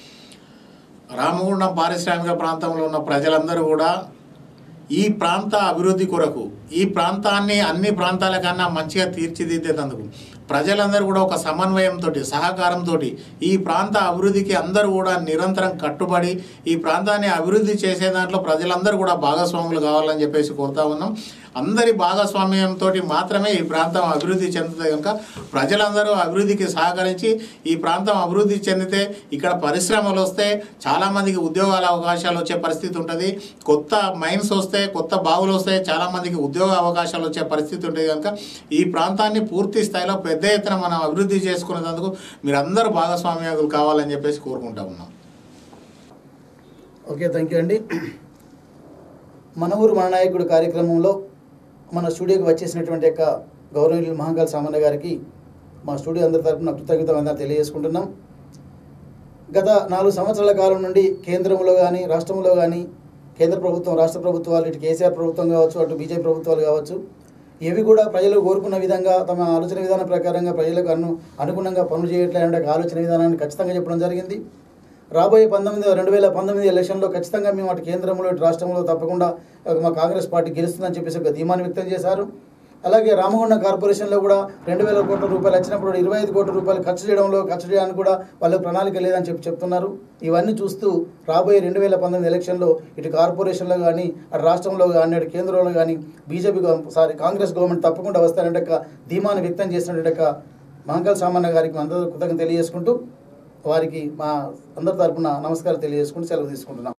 రామగుండం పారిశ్రామిక ప్రాంతంలో ఉన్న ప్రజలందరూ కూడా ఈ ప్రాంత అభివృద్ధి కొరకు ఈ ప్రాంతాన్ని అన్ని ప్రాంతాల కన్నా మంచిగా తీర్చిదిద్దేందుకు ప్రజలందరూ కూడా ఒక సమన్వయంతో సహకారంతో ఈ ప్రాంత అభివృద్ధికి అందరూ కూడా నిరంతరం కట్టుబడి ఈ ప్రాంతాన్ని అభివృద్ధి చేసే దాంట్లో ప్రజలందరూ కూడా భాగస్వాములు కావాలని చెప్పేసి కోరుతా ఉన్నాం అందరి భాగస్వామ్యంతో మాత్రమే ఈ ప్రాంతం అభివృద్ధి చెందుతుంది కనుక ప్రజలందరూ అభివృద్ధికి సహకరించి ఈ ప్రాంతం అభివృద్ధి చెందితే ఇక్కడ పరిశ్రమలు వస్తే చాలామందికి ఉద్యోగాల అవకాశాలు వచ్చే పరిస్థితి ఉంటుంది కొత్త మైన్స్ వస్తే కొత్త బావులు వస్తే చాలామందికి ఉద్యోగ అవకాశాలు వచ్చే పరిస్థితి ఉంటుంది కనుక ఈ ప్రాంతాన్ని పూర్తి స్థాయిలో పెద్ద ఎత్తున మనం అభివృద్ధి చేసుకునేందుకు మీరందరూ భాగస్వామ్యాలు కావాలని చెప్పేసి కోరుకుంటా ఉన్నాం ఓకే థ్యాంక్ యూ అండి మన ఊరు మన నాయకుడు కార్యక్రమంలో మన స్టూడియోకి వచ్చేసినటువంటి యొక్క గౌరవనీయులు మహంకాల్ సామాన్య గారికి మా స్టూడియో అందరి తరపున కృతజ్ఞతలు తెలియజేసుకుంటున్నాం గత నాలుగు సంవత్సరాల కాలం నుండి కేంద్రంలో కానీ రాష్ట్రంలో కానీ కేంద్ర ప్రభుత్వం రాష్ట్ర ప్రభుత్వాలు ఇటు కేసీఆర్ ప్రభుత్వం కావచ్చు అటు బీజేపీ ప్రభుత్వాలు కావచ్చు ఏవి కూడా ప్రజలు కోరుకున్న విధంగా తమ ఆలోచన విధానం ప్రకారంగా ప్రజలకు అను అనుగుణంగా పనులు చేయట్లేదంటే ఒక ఆలోచన విధానాన్ని ఖచ్చితంగా చెప్పడం జరిగింది రాబోయే పంతొమ్మిది రెండు వేల పంతొమ్మిది ఎలక్షన్లో ఖచ్చితంగా మేము అటు కేంద్రంలో ఇటు రాష్ట్రంలో తప్పకుండా ఆ, మా కాంగ్రెస్ పార్టీ గెలుస్తుందని చెప్పేసి ఒక ధీమాన్ని వ్యక్తం చేశారు అలాగే రామగుండం కార్పొరేషన్లో కూడా రెండు వేల కోట్ల రూపాయలు వచ్చినప్పుడు ఇరవై ఐదు కోట్ల రూపాయలు ఖర్చు చేయడంలో ఖర్చు చేయడానికి కూడా వాళ్ళకి ప్రణాళిక లేదని చెప్పి చెప్తున్నారు ఇవన్నీ చూస్తూ రాబోయే రెండు వేల పంతొమ్మిది ఎలక్షన్లో ఇటు కార్పొరేషన్లో కానీ అటు రాష్ట్రంలో కానీ అటు కేంద్రంలో కానీ బీజేపీ సారీ కాంగ్రెస్ గవర్నమెంట్ తప్పకుండా వస్తారంటే ఒక ధీమాన్ని వ్యక్తం చేసినట్టు ఒక మహంకాల్ సామాన్య గారికి అందరూ కృతజ్ఞత తెలియజేసుకుంటూ వారికి మా అందరి తరపున నమస్కారం తెలియజేసుకుంటూ సెలవు తీసుకుంటున్నాం